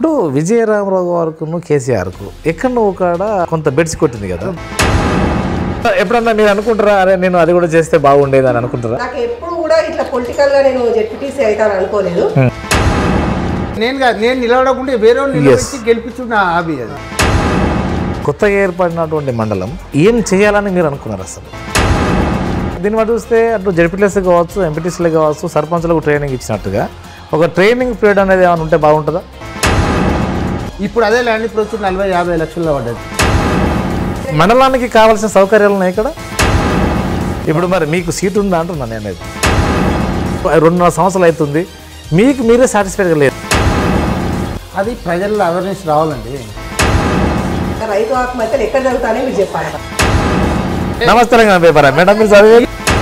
ఇప్పుడు విజయరామరావు గారుకును కేసీఆర్కు ఎక్కడ నువ్వు కాడ కొంత బెడ్స్ కొట్టింది కదా ఎప్పుడన్నా మీరు అనుకుంటారా అరే నేను అది కూడా చేస్తే బాగుండేది అని అనుకుంటారా నాకు ఎప్పుడు కూడా ఇట్లా పొలిటికల్ గా నేను జెడ్పీటీసీ అవుతాను అనుకోలేదు నేను కాదు నేను నిలబడకుండా వేరే వాళ్ళు నిలబెట్టి గెలిపించు నా హాబీ అది కొత్తగా ఏర్పడినటువంటి మండలం ఏం చేయాలని మీరు అనుకున్నారు అసలు దీన్ని బట్టి చూస్తే అటు జడ్పీటీసీ కావచ్చు ఎంపీటీసీలు కావచ్చు సర్పంచ్లకు ట్రైనింగ్ ఇచ్చినట్టుగా ఒక ట్రైనింగ్ పీరియడ్ అనేది ఏమైనా ఉంటే బాగుంటుందా ఇప్పుడు అదే ల్యాండ్ ఇప్పుడు వచ్చి నలభై యాభై లక్షల్లో పడ్డది మండలానికి కావాల్సిన సౌకర్యాలు ఉన్నాయి ఇక్కడ ఇప్పుడు మరి మీకు సీట్ ఉందా అంటున్నాను నేను అనేది రెండున్నర సంవత్సరాలు అవుతుంది మీకు మీరే సాటిస్ఫైడ్గా లేదు అది ప్రజల్లో అవేర్నెస్ రావాలండి రైతు ఆత్మహత్యలు ఎక్కడ జరుగుతాయని మీరు చెప్పాలి నమస్తే తెలంగాణ పేపర్ మేడం మీరు చదివే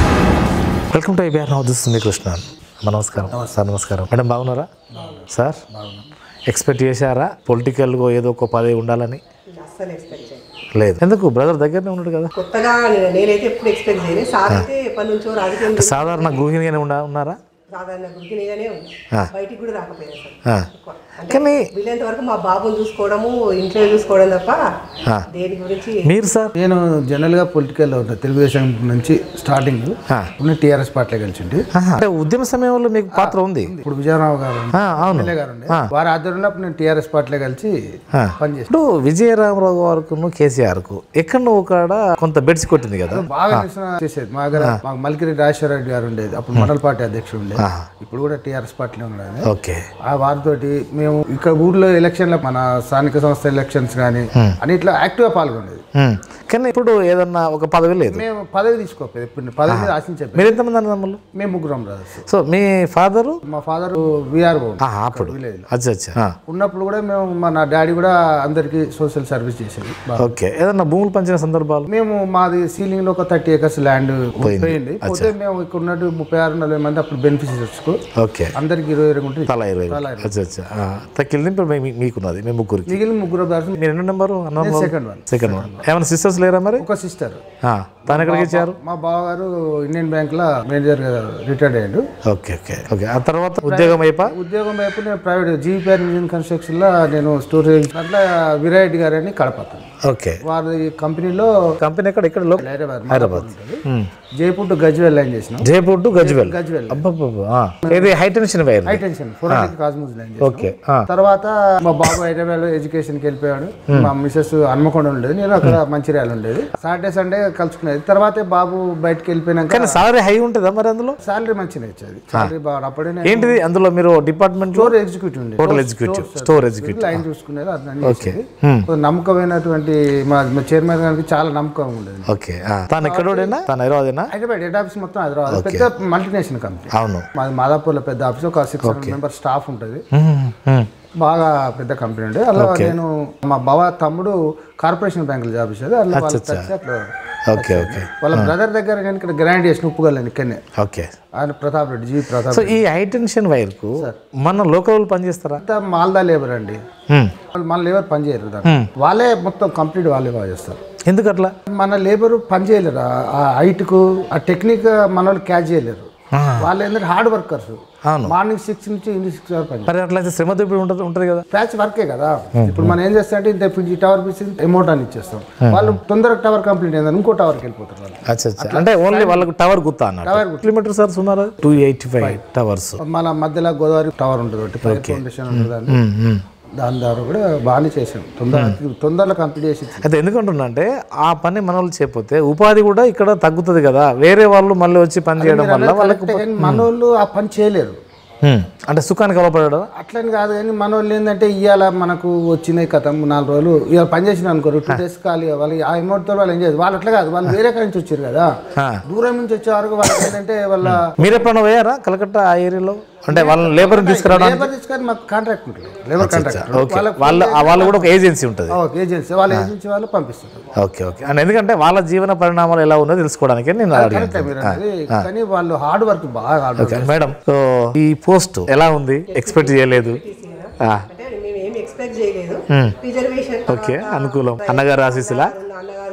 welcome to IBR now this me Krishna నమస్కారం సార్ నమస్కారం మేడం బాగున్నారా సార్ ఎక్స్పెక్ట్ చేశారా పొలిటికల్గా ఏదో ఒక పదవి ఉండాలని అస్సలు ఎక్స్పెక్ట్ చేయను లేదు ఎందుకు బ్రదర్ దగ్గరనే ఉన్నాడు కదా కొత్తగా నేను- నేనైతే ఎప్పుడు ఎక్స్పెక్ట్ చేయలేదు సార్ అయితే ఎప్పటి నుంచో రాజకీయం గురించి సాధారణ గృహిణిగానే ఉండా ఉన్నారా సాధారణ గురికినగానే ఉంది ఆ. బయటికి కూడా రాకపోయాను సార్ ఆ. ఎక్కువ. అంటే కానీ వీలైనంత వరకు మా బాబుని చూసుకోవడము ఇంట్లో చూసుకోవడం తప్ప ఆ. దేని గురించి మీరు సార్ నేను జనరల్గా పొలిటికల్లో ఉంటా తెలుగుదేశం నుంచి స్టార్టింగ్ ఆ. ఇప్పుడు టీఆర్ఎస్ పార్టీలో కలిసిండి ఆహా. అంటే ఉద్యమ సమయంలో మీకు పాత్ర ఉంది ఇప్పుడు విజయరావు గారు ఆ, అవును ఎమ్మెల్యే గారు ఉండే. వారి ఆధ్వర్యంలో అప్పుడు నేను టీఆర్ఎస్ పార్టీలో కలిసి ఆ. పనిచేస్తాను ఇప్పుడు విజయరామరావు గారుకును కేసీఆర్కు ఎక్కడ నువ్వు కాడ కొంత బెడ్స్ కొట్టింది కదా బాగా నిరసన చేసేది మా దగ్గర మాకు మల్కిరెడ్డి రాజశేఖర రెడ్డి గారు ఉండేది అప్పుడు మండల పార్టీ అధ్యక్షుడు ఉండే ఇప్పుడు కూడా టీఆర్ఎస్ పార్టీలో ఉన్నాడు ఆయన. ఓకే ఆ వారితోటి మేము ఇక్కడ ఊర్లో ఎలక్షన్ల మన స్థానిక సంస్థ ఎలక్షన్స్ కానీ అన్నిట్లో యాక్టివ్గా పాల్గొనేది ఉమ్. కానీ ఇప్పుడు ఏదన్నా ఒక పదవి లేదు మేము పదవి తీసుకోలేదు ఇప్పుడు పదవి మీద ఆశించే మీరు ఎంతమంది అన్నదమ్ములు మేము ముగ్గురం బ్రదర్స్ సో మీ ఫాదరు మా ఫాదర్ విఆర్ఓ అప్పుడు అచ్చా అచ్చా ఆ. ఉన్నప్పుడు కూడా మేము మా నా డాడీ కూడా అందరికి సోషల్ సర్వీస్ చేసేది బాగా. ఓకే ఏదన్నా భూములు పంచిన సందర్భాలు మేము మాది సీలింగ్ లో ఒక థర్టీ ఏకర్స్ ల్యాండ్ పోయింది పోతే మేము ఇక్కడ ఉన్నట్టు ముప్పై ఆరు నలభై మంది అప్పుడు బెనిఫిషరీస్ ఓకే అందరికి ఇరవై ఇరవై ఉంటుంది తలా ఇరవై అచ్చా అచ్చా ఆ. తక్కిలింది ఇప్పుడు మీ- మీకున్నది మేము ముగ్గురికి మిగిలిన ముగ్గురు బ్రదర్స్ మీరు ఎన్నో నెంబరు అన్న సెకండ్ వన్ సెకండ్ వన్ ఏమైనా సిస్టర్స్ లేరా మరి ఒక సిస్టర్ ఆ. తను ఎక్కడికి ఇచ్చారు మా బావగారు ఇండియన్ బ్యాంక్ లో మేనేజర్ గా రిటైర్డ్ అయ్యాడు ఓకే ఓకే ఓకే ఆ తర్వాత ఉద్యోగం అయిపో ఉద్యోగం వైపు నేను ప్రైవేట్ జీపీఆర్ ఇంజిన్ కన్స్ట్రక్షన్ లో నేను స్టోరేజ్ అట్లా విరాయట్ గారని కడపతాను ఓకే వారి కంపెనీలో కంపెనీ ఎక్కడ ఇక్కడ local Hyderabad Hyderabad um. Jaipur to Gajwel line చేసినాం జైపూర్ టు గజ్వెల్ గజ్వేల్ అబ్బబ్బబ్బా. ఆ. ఇది high tension wire high tension ఫోరెన్సిక్ కాస్మోస్ లైన్ చేసినాం. ఓకే ఆ. తర్వాత మా బాబు హైదరాబాద్ లో ఎడ్యుకేషన్ కి వెళ్ళిపోయాడు మా మిసెస్ హన్మకొండ ఉండేది నేను అక్కడ మంచిర్యాల ఉండేది సాటర్డే సండే కలుసుకునేది తర్వాతే బాబు బయటకి వెళ్ళిపోయినాక కానీ సాలరీ హై ఉంటుందా మరి అందులో సాలరీ మంచిగా ఇచ్చేది సాలరీ బాగా అప్పుడే నేను ఏంటిది అందులో మీరు డిపార్ట్మెంట్ స్టోర్ ఎగ్జిక్యూటివ్ ఉండేది total executive store executive line చూసుకునేది అతను ఓకే కొంచెం నమ్మకమైనటువంటి మా మా చైర్మన్ గారికి చాలా నమ్మకం ఉండేది ఓకే ఆ. తను ఎక్కడోడైనా తను హైదరాబాదేనా హైదరాబాద్ హెడ్ ఆఫీస్ మొత్తం హైదరాబాద్ పెద్ద మల్టీనేషనల్ కంపెనీ అవును మాది మాదాపూర్లో పెద్ద ఆఫీస్ ఒక సిక్స్ హండ్రెడ్ మెంబర్ స్టాఫ్ ఉంటుంది ఉమ్, ఉమ్. బాగా పెద్ద కంపెనీ ఉండే అలా నేను మా బావ తమ్ముడు కార్పొరేషన్ బ్యాంకులో జాబ్ చేసేది అలా వాళ్ళు కలిసి అట్లా ఓకే ఓకే వాళ్ళ బ్రదర్ దగ్గర కానీ ఇక్కడ గ్రాండ్ చేసిన ఉప్పుగల్లని ఇక్కడనే ఓకే ఆయన ప్రతాప్ రెడ్డి జీ ప్రతాప్ సో ఈ హై టెన్షన్ వైర్ కు మన లోకల్ వాళ్ళు పనిచేస్తారా అంతా మాల్దా లేబర్ అండి ఉమ్. వాళ్ళు మన లేబర్ పని చేయరు దాన్ని వాళ్ళే మొత్తం కంప్లీట్ వాళ్ళే బాగా చేస్తారు ఎందుకు అట్లా మన లేబర్ పని చేయలేరు ఆ- ఆ హైట్కు ఆ టెక్నిక్ మన వాళ్ళు క్యాచ్ చేయలేరు ఆ. వాళ్ళు ఏంటంటే హార్డ్ వర్కర్స్ అవును మార్నింగ్ సిక్స్ నుంచి ఈవినింగ్ సిక్స్ వరకు పని మరి అట్లయితే శ్రమ దోపిడి ఉంటుంది ఉంటుంది కదా ప్యాచ్ వర్కే కదా ఇప్పుడు మనం ఏం చేస్తాం అంటే ఇంత ఈ టవర్ పీస్ అమౌంట్ అని ఇచ్చేస్తాం వాళ్ళు తొందరగా టవర్ కంప్లీట్ అయిందని ఇంకో టవర్కి వెళ్ళిపోతారు వాళ్ళు అచ్చా అచ్చా అంటే ఓన్లీ వాళ్ళకు టవర్ గుర్తా అన్నట్టు కిలోమీటర్ సార్ సుమారు టూ ఎయిటీ ఫైవ్ టవర్స్ మన మధ్యలో గోదావరి టవర్ ఉంటుంది ఒకటి పైప్ ఫౌండేషన్ ఉంటుంది దాన్ని. దాని ద్వారా కూడా బాగానే చేసాం తొందర తొందరలో కంప్లీట్ చేసి ఇచ్చాం. అయితే ఎందుకంటున్నా అంటే ఆ పని మన వాళ్ళు చేయకపోతే ఉపాధి కూడా ఇక్కడ తగ్గుతుంది కదా వేరే వాళ్ళు మళ్ళీ వచ్చి పని చేయడం వల్ల వాళ్ళకి కరెక్టే కానీ మన వాళ్ళు ఆ పని చేయలేరు హ్మ్. అంటే సుఖానికి అలపడడం అట్లని కాదు కానీ మన వాళ్ళు ఏంటంటే ఇవాళ మనకు వచ్చినాయి కథ నాలుగు రోజులు ఇవాళ పని చేసిన అనుకోరు టూ డేస్ ఖాళీ వాళ్ళు ఆ అమౌంట్ తో వాళ్ళు ఏం చేయదు వాళ్ళు అట్లా కాదు వాళ్ళు వేరే కాడి నుంచి వచ్చారు కదా దూరం నుంచి వచ్చే వరకు వాళ్ళకి ఏంటంటే వాళ్ళ మీరు ఎప్పుడైనా పోయారా కలకత్తా ఆ ఏరియాలో అంటే వాళ్ళని లేబర్ తీసుకురావడం లేబర్ తీసుకొని మాకు కాంట్రాక్ట్ ఉంటుంది లేబర్ కాంట్రాక్ట్ ఓకే వాళ్ళ ఆ వాళ్ళు కూడా ఒక ఏజెన్సీ ఉంటుంది ఏజెన్సీ వాళ్ళ ఏజెన్సీ వాళ్ళు పంపిస్తారు ఓకే ఓకే అండ్ ఎందుకంటే వాళ్ళ జీవన పరిణామాలు ఎలా ఉందో తెలుసుకోవడానికి నేను అడిగాను కరెక్టే మీరు అనేది కానీ వాళ్ళు హార్డ్ వర్క్ బాగా hard work okay madam so ఈ పోస్ట్ ఎలా ఉంది ఎక్స్పెక్ట్ చేయలేదు ఆ, అంటే మేము ఏమి ఎక్స్పెక్ట్ చేయలేదు Hmm. రిజర్వేషన్ ఓకే అనుకూలం అన్నగారు ఆశీస్సులా అన్నగారు ఉన్నారు కనుక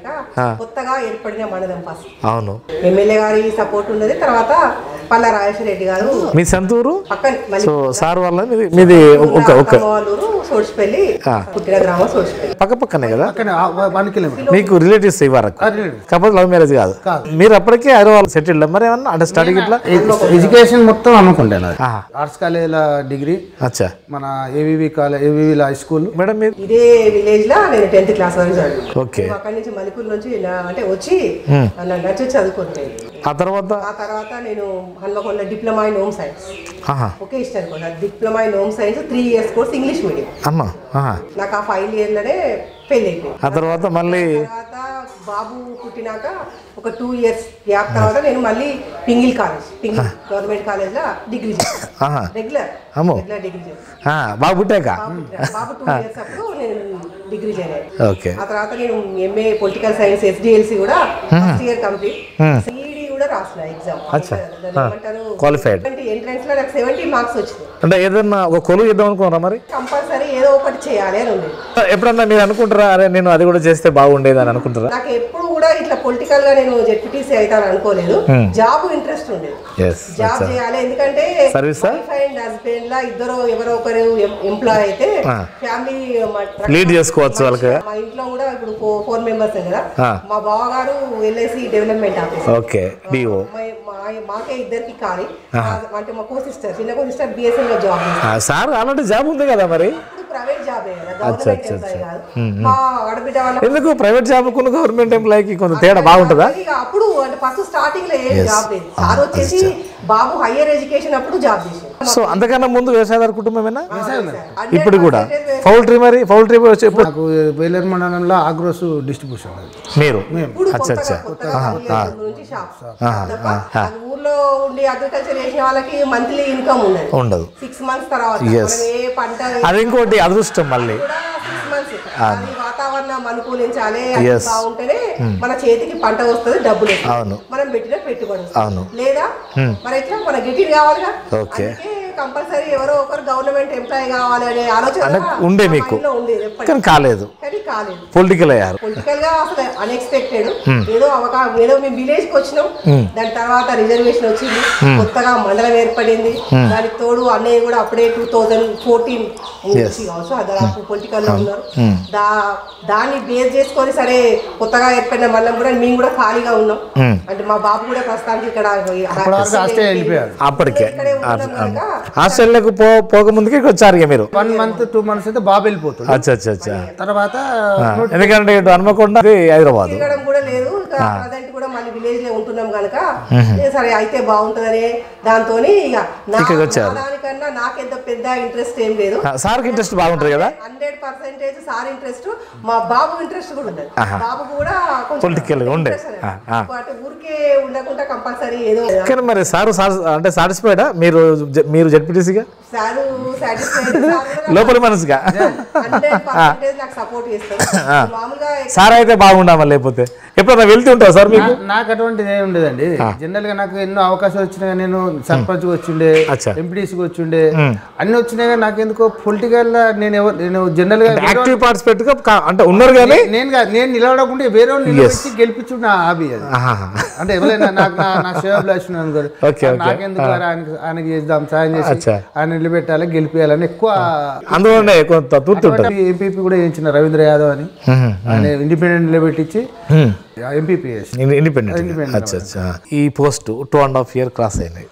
కనుక కొత్తగా ఏర్పడిన మండలం ఫస్ట్ అవును ఎమ్మెల్యే గారి సపోర్ట్ ఉన్నది తర్వాత పల్లా రాజేశ్వర రెడ్డి గారు మీ సొంతూరు పక్కన మళ్ళీ సో సార్ వల్ల మీది మీది ఒక ఒక వాళ్ళూరు సోడ్చిపల్లి పుట్టిన గ్రామం సోడ్చిపల్లి పక్క పక్కనే కదా పక్కనే ఆ వన్ కిలోమీటర్ మీకు రిలేటివ్స్ ఇవ్వరకు కాకపోతే లవ్ మ్యారేజ్ కాదు మీరు అప్పటికే హైదరాబాద్ సెటిల్డ్ మరి ఏమన్నా అంటే స్టడీ ఇట్లా ఎడ్యుకేషన్ మొత్తం అనుకుంటే నాది ఆహా. ఆర్ట్స్ కాలేజీల డిగ్రీ అచ్చా మన AVV college AVV high school madam మీరు ఇదే విలేజ్ లో నేను టెన్త్ క్లాస్ వరకు చదివాను ఓకే మేము అక్కడి నుంచి మణిపూర్ నుంచి నా- అంటే వచ్చి నన్ను నచ్చి చదువుకుంటాను ఆ తర్వాత ఆ తర్వాత నేను Hanamkonda diploma in home science ఆహా ఒకే ఇష్టం కూడా diploma in home science three years course English medium అమ్మా ఆహా నాకు ఆ ఫైవ్ ఇయర్లోనే పెళ్ళి అయిపోయింది ఆ తర్వాత మళ్ళీ తర్వాత బాబు పుట్టినాక ఒక టూ ఇయర్స్ గ్యాప్ తర్వాత నేను మళ్ళీ పింగిల్ కాలేజ్ పింగిల్ గవర్నమెంట్ కాలేజ్లో డిగ్రీ చేశాను ఆహా రెగ్యులర్ అమ్మో. రెగ్యులర్ డిగ్రీ చేశాను ఆ, బాగా పుట్టాక బాబు పుట్టినాక- బాబు టూ ఇయర్స్ అప్పుడు నేను డిగ్రీ జాయిన్ అయ్యాను ఓకే ఆ తర్వాత నేను ఎంఏ పొలిటికల్ సైన్స్ ఎస్డిఎల్సి కూడా ఫస్ట్ ఇయర్ కంప్లీట్ సిఈడి కూడా రాసిన ఎగ్జామ్ ఏమంటారు Qualified. ఎంట్రన్స్ లో నాకు సెవెంటీ మార్క్స్ వచ్చింది అంటే ఏదన్నా ఒక కొలువు చేద్దాం అనుకున్నారా మరి కంపల్సరీ ఏదో ఒకటి చేయాలి అని ఉంది ఎప్పుడన్నా మీరు అనుకుంటారా అరే నేను అది కూడా చేస్తే బాగుండేది అని అనుకుంటారా నాకు ఎప్పుడు కూడా ఇట్లా పొలిటికల్ గా నేను జెడ్పీటీసీ అవుతాను అనుకోలేదు జాబ్ ఇంట్రెస్ట్ ఉండేది ఎస్ జాబ్ చేయాలి ఎందుకంటే Service ఆ? వైఫ్ అండ్ హస్బెండ్ లా ఇద్దరు ఎవరో ఒకరు ఎంప్లాయ్ అయితే ఫ్యామిలీ లీడ్ చేసుకోవచ్చు వాళ్ళకి మా ఇంట్లో కూడా ఇప్పుడు ఫోర్ మెంబర్స్ కదా ఆ. మా బావగారు LIC development officer okay DO మా- మా- మాకే ఇద్దరికి ఖాళీ అంటే మా కో సిస్టర్ చిన్న కో సిస్టర్ బిఎస్ఎన్ లో జాబ్ చేస్తారు సార్ అలాంటి జాబ్ ఉంది కదా మరి ఇప్పుడు ప్రైవేట్ జాబ్ కదా గవర్నమెంట్ ఎంప్లాయీ కాదు మా ఆడబిడ్డ వాళ్ళ ఎందుకు ప్రైవేట్ జాబ్ కున్న గవర్నమెంట్ ఎంప్లాయీకి కొంత తేడా బాగుంటుందా ఇక అప్పుడు అంటే ఫస్ట్ స్టార్టింగ్ లో ఏం జాబ్ లేదు సార్ వచ్చేసి బాబు హయ్యర్ ఎడ్యుకేషన్ అప్పుడు జాబ్ చేశారు సో అంతకన్నా ముందు వ్యవసాయదారు కుటుంబమేనా Hundred ఇప్పుడు కూడా percentage పౌల్ట్రీ మరి పౌల్ట్రీ వచ్చి ఎప్పుడు నాకు వేలేరు మండలంలో ఆగ్రోస్ డిస్ట్రిబ్యూషన్ అది మీరు ఇప్పుడు అచ్చా కొత్తగా అచ్చా కొత్తగా ఊళ్ళో నుంచి షాప్ తప్ప అది ఊర్లో ఉండి అగ్రికల్చర్ చేసిన వాళ్ళకి మంత్లీ ఇన్కమ్ ఉండదు ఉండదు సిక్స్ మంత్స్ తర్వాత Yes. మనం ఏ పంట అది ఇంకోటి అదృష్టం మళ్ళీ కూడా సిక్స్ మంత్స్ అది వాతావరణం అనుకూలించాలి అది Yes. బాగుంటేనే మన చేతికి పంట వస్తుంది డబ్బులు వస్తాయి. అవును. మనం పెట్టిన పెట్టుబడి వస్తుంది. అవును. లేదా మరి ఎట్లా మన గిటిల్ కావాలిగా Okay. అందుకే కంపల్సరీ ఎవరో ఒకరు గవర్నమెంట్ ఎంప్లాయీ కావాలి అనే ఆలోచన అంటే ఉండే నా మీకు. mind లో ఉండేది ఎప్పటికీ. కానీ కాలేదు కానీ కాలేదు పొలిటికల్ అయ్యారు పొలిటికల్ గా అసలు అన్ఎక్స్పెక్టెడ్ ఏదో అవకాశం ఏదో మేము విలేజ్ కి వచ్చినాం దాని తర్వాత రిజర్వేషన్ వచ్చింది కొత్తగా మండలం ఏర్పడింది దానికి తోడు అన్నయ్య కూడా అప్పుడే టూ థౌజండ్ ఫోర్టీన్ నుంచి కావచ్చు దాదాపు పొలిటికల్ లో ఉన్నారు దా దాన్ని బేస్ చేసుకొని సరే కొత్తగా ఏర్పడిన మండలం కూడా మేము కూడా ఖాళీగా ఉన్నాం అంటే మా బాబు కూడా ప్రస్తుతానికి ఇక్కడ అప్పటివరకు ఆస్ట్రేలియా వెళ్ళిపోయారు అప్పటికే ఇక్కడే ఉంటున్నాం కనుక ఆస్ట్రేలియాకు పో పోకముందుకే ఇక్కడ వచ్చారు ఇక మీరు వన్ మంత్ టూ మంత్స్ అయితే బాబు వెళ్ళిపోతుంది అచ్చా అచ్చా అచ్చా తర్వాత ఎందుకంటే ఇటు హన్మకొండ ఇది హైదరాబాద్ తిరగడం కూడా లేదు ప్రజెంట్ కూడా మళ్ళీ విలేజ్ లో ఉంటున్నాం కనుక ఏ సరే అయితే బాగుంటుందనే దాంతో ఇక నా ఇక్కడికి వచ్చారు. నా దానికన్నా నాకెంత పెద్ద ఇంట్రెస్ట్ ఏం లేదు సార్కి ఇంట్రెస్ట్ బాగుంటుంది కదా హండ్రెడ్ పర్సెంటేజ్ సార్ ఇంట్రెస్ట్ మా బాబు ఇంట్రెస్ట్ కూడా ఉండదు బాబు కూడా కొంచెం Political గా ఉండే. interest ఆ, ఆ. అంటే ఊరికే ఉండకుండా కంపల్సరీ ఏదో కానీ మరి సారు సార్- అంటే సాటిస్ఫైడా మీరు జ- మీరు జడ్పీటీసీగా సారు సాటిస్ఫైడ్ లోపల మనసుగా హండ్రెడ్ పర్సెంటేజ్ నాకు సపోర్ట్ చేస్తారు మామూలుగా సార్ అయితే బాగుండామా లేకపోతే ఎప్పుడన్నా వెళ్తూ ఉంటారా సార్ మీకు నా- నాకు అటువంటిది ఏమి ఉండేదండి జనరల్ గా నాకు ఎన్నో అవకాశాలు వచ్చినాయి నేను సర్పంచ్ వచ్చిండే అచ్చా. ఎంపీటీసీకి వచ్చిండే అన్ని వచ్చినాయి కానీ నాకు ఎందుకో పొలిటికల్ నేను ఎవరు నేను జనరల్ గా యాక్టివ్ పార్టిసిపేట్ గా కా- అంటే ఉన్నారు కానీ నేను కాదు, నేను నిలబడకుంటే వేరే వాళ్ళు నిలబెట్టి గెలిపించుడు నా హాబీ అది ఆహాహా. అంటే ఎవరైనా నాకు నా నా సేవలు అనుకోరు ఓకే, ఓకే. నాకెందుకు రా, ఆయనకి ఆయనకి చేద్దాం సాయం చేసి అచ్చా. ఆయన నిలబెట్టాలి గెలిపించాలని ఎక్కువ అందులోనే కొంత తూర్తి ఉంటుంది ఎంపీపీ కూడా చేయించిన రవీంద్ర యాదవ్ అని ఆయన ఇండిపెండెంట్ నిలబెట్టించి ఎంపీపీ చేసి ఇండిపెండెంట్ అచ్చా అచ్చా ఈ post two and half year cross అయినాయి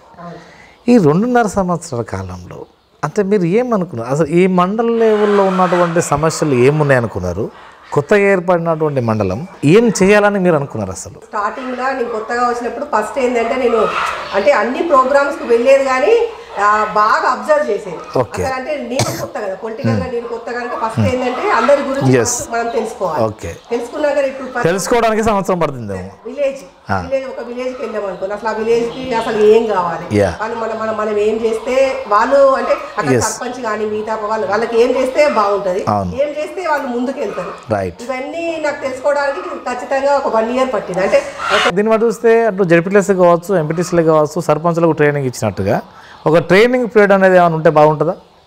ఈ రెండున్నర సంవత్సరాల కాలంలో అంటే మీరు ఏమనుకున్నారు అసలు ఈ మండల లెవెల్లో ఉన్నటువంటి సమస్యలు ఏమున్నాయి అనుకున్నారు కొత్తగా ఏర్పడినటువంటి మండలం ఏం చేయాలని మీరు అనుకున్నారు అసలు స్టార్టింగ్ లా నేను కొత్తగా వచ్చినప్పుడు ఫస్ట్ ఏంటంటే నేను అంటే అన్ని ప్రోగ్రామ్స్ కి వెళ్ళేది కానీ ఆ, బాగా అబ్జర్వ్ చేసేది Okay. అసలు అంటే నేను కొత్త కదా పొలిటికల్ గా నేను కొత్త కనుక ఫస్ట్ ఏంటంటే అందరి గురించి Yes. first మనం తెలుసుకోవాలి ఓకే తెలుసుకున్నాక ఇప్పుడు తెలుసుకోవడానికి సంవత్సరం పడుతుందేమో విలేజ్ విలేజ్ ఒక విలేజ్ కి వెళ్ళాం అనుకో అసలు ఆ విలేజ్ కి అసలు ఏం కావాలి Yeah. వాళ్ళు మనం మనం మనం ఏం చేస్తే వాళ్ళు అంటే అక్కడ సర్పంచ్ కానీ మిగతా వాళ్ళు వాళ్ళకి ఏం చేస్తే బాగుంటది అవును. ఏం చేస్తే వాళ్ళు ముందుకు వెళ్తారు రైట్ ఇవన్నీ నాకు తెలుసుకోవడానికి ఖచ్చితంగా ఒక వన్ ఇయర్ పట్టింది అంటే దీన్ని బట్టి చూస్తే అటు జడ్పీటీసీ కావచ్చు ఎంపీటీసీలు కావచ్చు సర్పంచ్లకు ట్రైనింగ్ ఇచ్చినట్టుగా ఒక ట్రైనింగ్ పీరియడ్ అనేది ఏమైనా ఉంటే బాగుంటుందా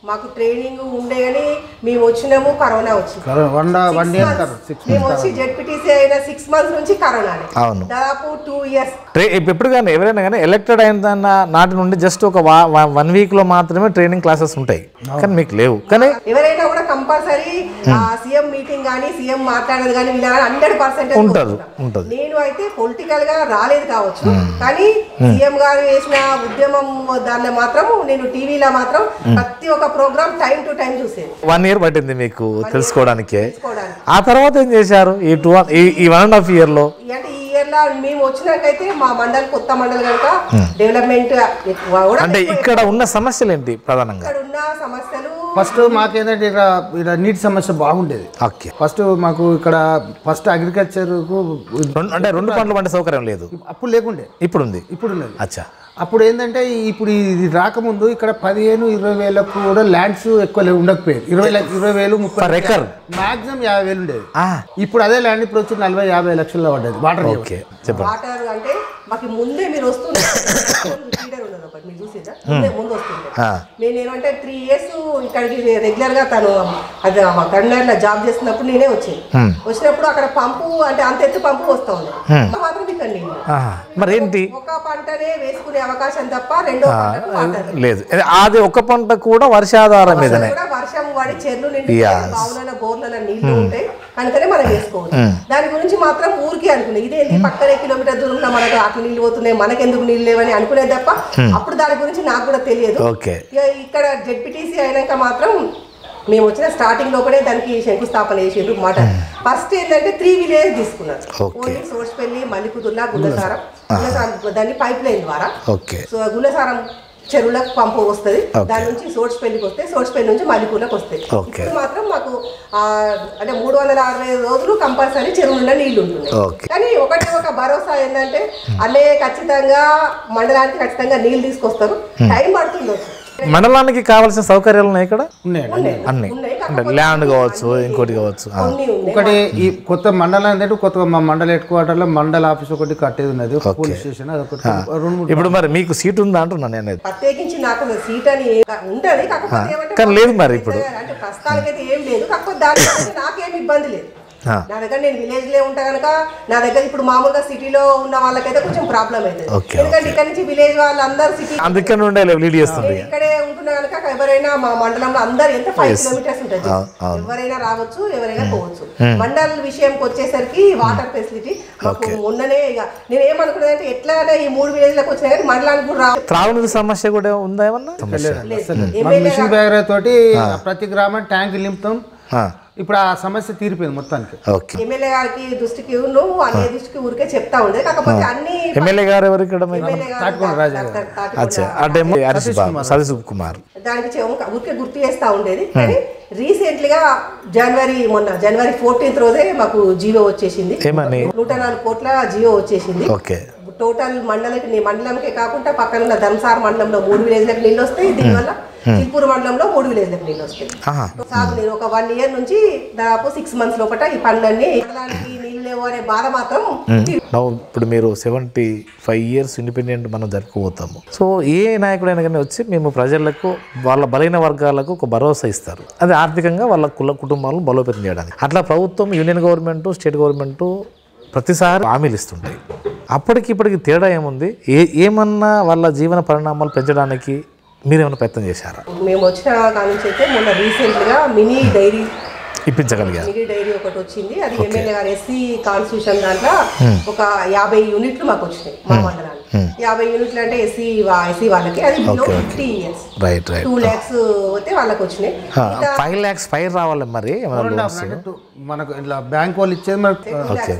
మాకు ట్రైనింగ్ ఉండే కానీ మేము వచ్చినాము కరోనా వచ్చింది corona one one Six year months. Six మేము వచ్చి జెడ్పీటీసీ అయిన సిక్స్ మంత్స్ నుంచి కరోనానే అవును దాదాపు టూ ఇయర్స్ ట్రై ఎప్పుడు కానీ ఎవరైనా కానీ ఎలక్టెడ్ అయిన నాటి నుండి జస్ట్ ఒక వన్ వీక్లో మాత్రమే ట్రైనింగ్ క్లాసెస్ ఉంటాయి కానీ మీకు లేవు కానీ ఎవరైనా కూడా కంపల్సరీ సీఎం మీటింగ్ కానీ సీఎం మాట్లాడేది కానీ వీళ్ళ హండ్రెడ్ పర్సెంట్ ఉంటుంది ఉంటుంది నేను అయితే పొలిటికల్ గా రాలేదు కావచ్చు కానీ సీఎం గారు వేసిన ఉద్యమం దానిలో మాత్రం నేను టీవీలో మాత్రం ప్రతి ఒక్క ప్రోగ్రామ్ టైం టు టైం చూసేది వన్ ఇయర్ పట్టింది మీకు తెలుసుకోవడానికి తెలుసుకోవడానికి ఆ తర్వాత ఏం చేశారు ఈ టూ ఈ వన్ అండ్ హాఫ్ ఇయర్లో అంటే ఈ ఇయర్ లో మేము వచ్చినాకైతే మా మండలి కొత్త మండలి కనుక డెవలప్మెంట్ ఎక్కువ కూడా అంటే ఇక్కడ ఉన్న సమస్యలు ఏంటి ప్రధానంగా ఇక్కడ ఉన్న సమస్యలు ఫస్ట్ మాకేంటంటే ఇక్కడ ఇక్కడ నీటి సమస్య బాగుండేది ఓకే ఫస్ట్ మాకు ఇక్కడ ఫస్ట్ అగ్రికల్చర్కు రెండు- అంటే రెండు పంటలు పండే సౌకర్యం లేదు అప్పుడు లేకుండే ఇప్పుడు ఉంది ఇప్పుడు ఉన్నది అచ్చా అప్పుడు ఏంటంటే ఇప్పుడు ఇది రాకముందు ఇక్కడ పదిహేను ఇరవై వేలకు కూడా ల్యాండ్స్ ఎక్కువ లేవు ఉండకపోయేది ఇరవై లక్ష- ఇరవై వేలు ముప్పై పర్ ఎకర్ మాక్సిమం యాభై వేలు ఉండేది ఆ, ఇప్పుడు అదే ల్యాండ్ ఇప్పుడు వచ్చి నలభై యాభై లక్షల్లో పడ్డది వాటర్ ఓకే చెప్పండి వాటర్ అంటే మాకు ముందే మీరు వస్తున్నారు లీడర్ ఉన్నది ఒకటి మీరు చూసేదా ముందే ముందు వస్తుంది ఆ, నేను ఏమంటే త్రీ ఇయర్స్ ఇక్కడికి రెగ్యులర్ గా తను అది మా కరీంనగర్లో జాబ్ చేస్తున్నప్పుడు నేనే వచ్చేది Hmm. వచ్చినప్పుడు అక్కడ పంపు అంటే అంత ఎత్తు పంపు వస్తా ఉంది మాత్రం ఇక్కడ నీళ్ళు ఆహా. మరి ఏంటి ఒక పంటనే వేసుకునే అవకాశం తప్ప రెండో పంటకు వాటర్ లేదు అది- అది ఒక పంట కూడా వర్షాధారం మీదనే కూడా వర్షం పడి చెర్లు నిండి Yes. బావులలో బోర్లలో నీళ్లు ఉంటాయి అందుకనే మనం వేసుకోవచ్చు దాని గురించి మాత్రం ఊరికి అనుకునే ఇదేంటి పక్కనే కిలోమీటర్ దూరంలో మనకు అట్లా నీళ్లు పోతున్నాయి మనకెందుకు నీళ్ళు లేవని అనుకునేది తప్ప అప్పుడు దాని గురించి నాకు కూడా తెలియదు ఓకే ఇక ఇక్కడ జెడ్పీటీసీ అయినాక మాత్రం మేము వచ్చిన స్టార్టింగ్ లోపలే దానికి శంకుస్థాపన చేసిండ్రు మాట ఫస్ట్ ఏంటంటే త్రీ విలేజ్ తీసుకున్నారు Okay. ఓన్లీ సోర్స్పల్లి మల్లికుదుర్ల గుల్లసారం గుల్లసారం దాన్ని పైప్ లైన్ ద్వారా ఓకే సో గుల్లసారం చెరువులకు పంపు వస్తుంది దాని నుంచి సోర్స్ పెళ్లికి వస్తే సోర్స్ పెళ్లి నుంచి మల్లిపూర్లకు వస్తాయి Okay. ఇప్పుడు మాత్రం మాకు ఆ, అంటే మూడు వందల అరవై రోజులు కంపల్సరీ చెరువు నిండా నీళ్లు ఉంటున్నాయి ఓకే కానీ ఒకటి ఒక భరోసా ఏంటంటే అల్లే ఖచ్చితంగా మండలానికి ఖచ్చితంగా నీళ్లు తీసుకొస్తారు టైం పడుతుండొచ్చు మండలానికి కావాల్సిన సౌకర్యాలు ఉన్నాయి ఇక్కడ ఉన్నాయండి ఉన్నాయి. అన్ని ఉన్నాయి. అంటే ల్యాండ్ కావచ్చు ఇంకోటి కావచ్చు ఆ. కొన్ని ఉన్నాయి ఒకటి ఈ కొత్త మండలం ఏంటంటే కొత్త మా మండల హెడ్ క్వార్టర్లో మండల ఆఫీస్ ఒకటి కట్టేది ఉన్నది ఒక పోలీస్ స్టేషన్ అదొకటి రెండు మూడు ఇప్పుడు మరి మీకు సీట్ ఉందా అంటున్నాను నేను అనేది ప్రత్యేకించి నాకు సీట్ అని ఏం- ఉంటది కాకపోతే ఏమంటే కానీ లేదు మరి ఇప్పుడు. అంటే ప్రస్తుతానికైతే ఏం లేదు కాకపోతే దాని గురించి నాకేం ఇబ్బంది లేదు ఆ. నా దగ్గర నేను విలేజ్ లో ఉంటా కనుక నా దగ్గర ఇప్పుడు మామూలుగా సిటీలో ఉన్న వాళ్ళకైతే కొంచెం ప్రాబ్లం అవుతుంది ఓకే, ఎందుకంటే ఇక్కడ నుంచి విలేజ్ వాళ్ళందరూ సిటీ అందుకని నుండే లీడ్ చేస్తుంది ఇక్కడే ఉంటున్నా కనుక ఎవరైనా మా మండలంలో అందరు ఎంత ఫైవ్ కిలోమీటర్స్ ఉంటుంది అవును, అవును. ఎవరైనా రావచ్చు ఎవరైనా పోవచ్చు మండల విషయంకి వచ్చేసరికి వాటర్ ఫెసిలిటీ మాకు మొన్ననే ఇక నేను ఏమనుకున్నానంటే ఎట్లానే ఈ మూడు విలేజ్లకు వచ్చినా కానీ మండలానికి కూడా రావచ్చు త్రాగునీరు సమస్య కూడా ఉందా ఏమన్నా సమస్య మన మిషన్ బ్యాగ్ తోటి ప్రతి గ్రామం ట్యాంక్ నింపుతాం ఆ, ఇప్పుడు ఆ సమస్య తీరిపోయింది మొత్తానికి ఓకే ఎమ్మెల్యే గారికి దృష్టికి నువ్వు అనే దృష్టికి ఊరికే చెప్తా ఉండేది కాకపోతే అన్ని ఎమ్మెల్యే గారు ఎవరు ఇక్కడ మీకు? ఎమ్మెల్యే గారు తాటికొండ రాజా గారు. తాటి- తాటికొండ అచ్చా అంటే హరీష్ బాబు సతీష్ కుమార్ దానికి చె- ఊరికే- ఊరికే గుర్తు చేస్తా ఉండేది కానీ రీసెంట్లీ గా జనవరి మొన్న జనవరి ఫోర్టీన్త్ రోజే మాకు జీవో వచ్చేసింది ఏమని నూట నాలుగు కోట్ల జీవో వచ్చేసింది ఓకే టోటల్ మండలకి నీ మండలంకే కాకుండా పక్కన ఉన్న ధర్మసార మండలంలో మూడు విలేజ్లకు నీళ్ళు వస్తాయి దీనివల్ల చిల్పూరు మండలంలో మూడు విలేజ్లకు నీళ్ళు వస్తాయి ఆహా. సాగు నేను ఒక వన్ ఇయర్ నుంచి దాదాపు సిక్స్ మంత్స్ లోపల ఈ పనులన్నీ మండలానికి నీళ్ళు లేవు అనే బాధ మాత్రం నవ్వు ఇప్పుడు మీరు సెవెంటీ ఫైవ్ ఇయర్స్ ఇండిపెండెంట్ మనం జరుపుకోబోతాము సో ఏ నాయకుడైనా కానీ వచ్చి మేము ప్రజలకు వాళ్ళ బలైన వర్గాలకు ఒక భరోసా ఇస్తారు అది ఆర్థికంగా వాళ్ళ కుల కుటుంబాలను బలోపేతం చేయడానికి అట్లా ప్రభుత్వం యూనియన్ గవర్నమెంట్ స్టేట్ గవర్నమెంట్ ప్రతిసారి హామీలు ఇస్తుంటాయి అప్పటికి ఇప్పటికి తేడా ఏముంది ఏ ఏమన్నా వాళ్ళ జీవన పరిణామాలు పెంచడానికి మీరేమైనా ప్రయత్నం చేశారా మేము వచ్చిన కాడ నుంచి అయితే మొన్న రీసెంట్ గా మినీ డైరీ ఇప్పించగలిగారు మినీ డైరీ ఒకటి వచ్చింది అది ఎమ్మెల్యే గారు ఎస్సీ కాన్స్టిట్యూషన్ దాంట్లో ఒక యాభై యూనిట్లు మాకు వచ్చినాయి మా మండలానికి యాభై యూనిట్లు అంటే ఎస్సీ ఎస్సీ వాళ్ళకి అది below fifty years right right two lakhs అయితే వాళ్ళకి వచ్చినాయి ఫైవ్ ల్యాక్స్ ఫైవ్ రావాలి మరి ఏమైనా లోన్స్ అన్నట్టు మనకు ఇట్లా బ్యాంక్ వాళ్ళు ఇచ్చేది మనకు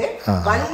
వన్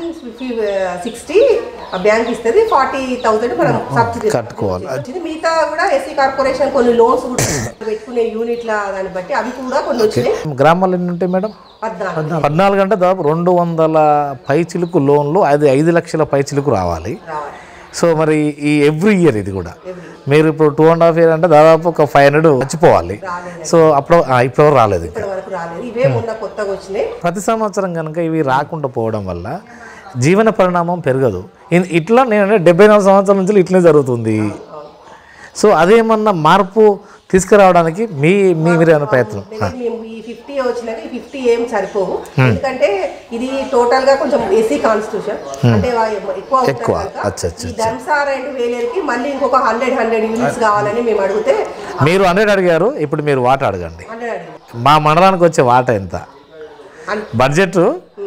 సిక్స్టీ బ్యాంక్ ఇస్తుంది ఫార్టీ థౌసండ్ మనం సబ్సిడీ కట్టుకోవాలి. వచ్చింది మిగతా కూడా ఎస్సీ కార్పొరేషన్ కొన్ని లోన్స్ కూడా పెట్టుకునే యూనిట్ల దాన్ని బట్టి అవి కూడా కొన్ని వచ్చినాయి గ్రామాలు ఎన్ని ఉంటాయి మేడం పద్నాలుగు పద్నాలుగు అంటే దాదాపు రెండు వందల పై చిలుకు లోన్లు అది ఐదు లక్షల పై చిలుకు రావాలి రావాలి సో మరి ఈ ఎవ్రీ ఇయర్ ఇది కూడా మీరు ఇప్పుడు టూ అండ్ హాఫ్ ఇయర్ అంటే దాదాపు ఒక ఫైవ్ హండ్రెడ్ వచ్చిపోవాలి సో అప్పుడు ఆ, ఇప్పుడు రాలేదు ఇంకా ఇప్పటి వరకు రాలేదు ఇవే మొన్న కొత్తగా వచ్చినాయి ప్రతి సంవత్సరం కనుక ఇవి రాకుండా పోవడం వల్ల జీవన పరిణామం పెరగదు ఇన్- ఇట్లా నేను డెబ్బై నాలుగు సంవత్సరాల నుంచి ఇట్లనే జరుగుతుంది సో అదేమన్నా మార్పు తీసుకురావడానికి మీ మీ మీరు ఏమైనా ప్రయత్నం దగ్గర మేము ఈ ఫిఫ్టీ వచ్చినాక ఈ ఫిఫ్టీ ఏం సరిపోవు ఎందుకంటే ఇది టోటల్ గా కొంచెం ఏసీ కాన్స్టిట్యూషన్ అంటే వా- ఎక్కువ ఉంటారు ఎక్కువ. కనుక అచ్చా, అచ్చా, ఈ ధర్మసార అండ్ వేలేరుకి మళ్ళీ ఇంకొక హండ్రెడ్ హండ్రెడ్ యూనిట్స్ కావాలని మేము అడిగితే మీరు హండ్రెడ్ అడిగారు ఇప్పుడు మీరు వాట అడగండి హండ్రెడ్ అడిగాం మా మండలానికి వచ్చే వాట ఎంత అన్- బడ్జెట్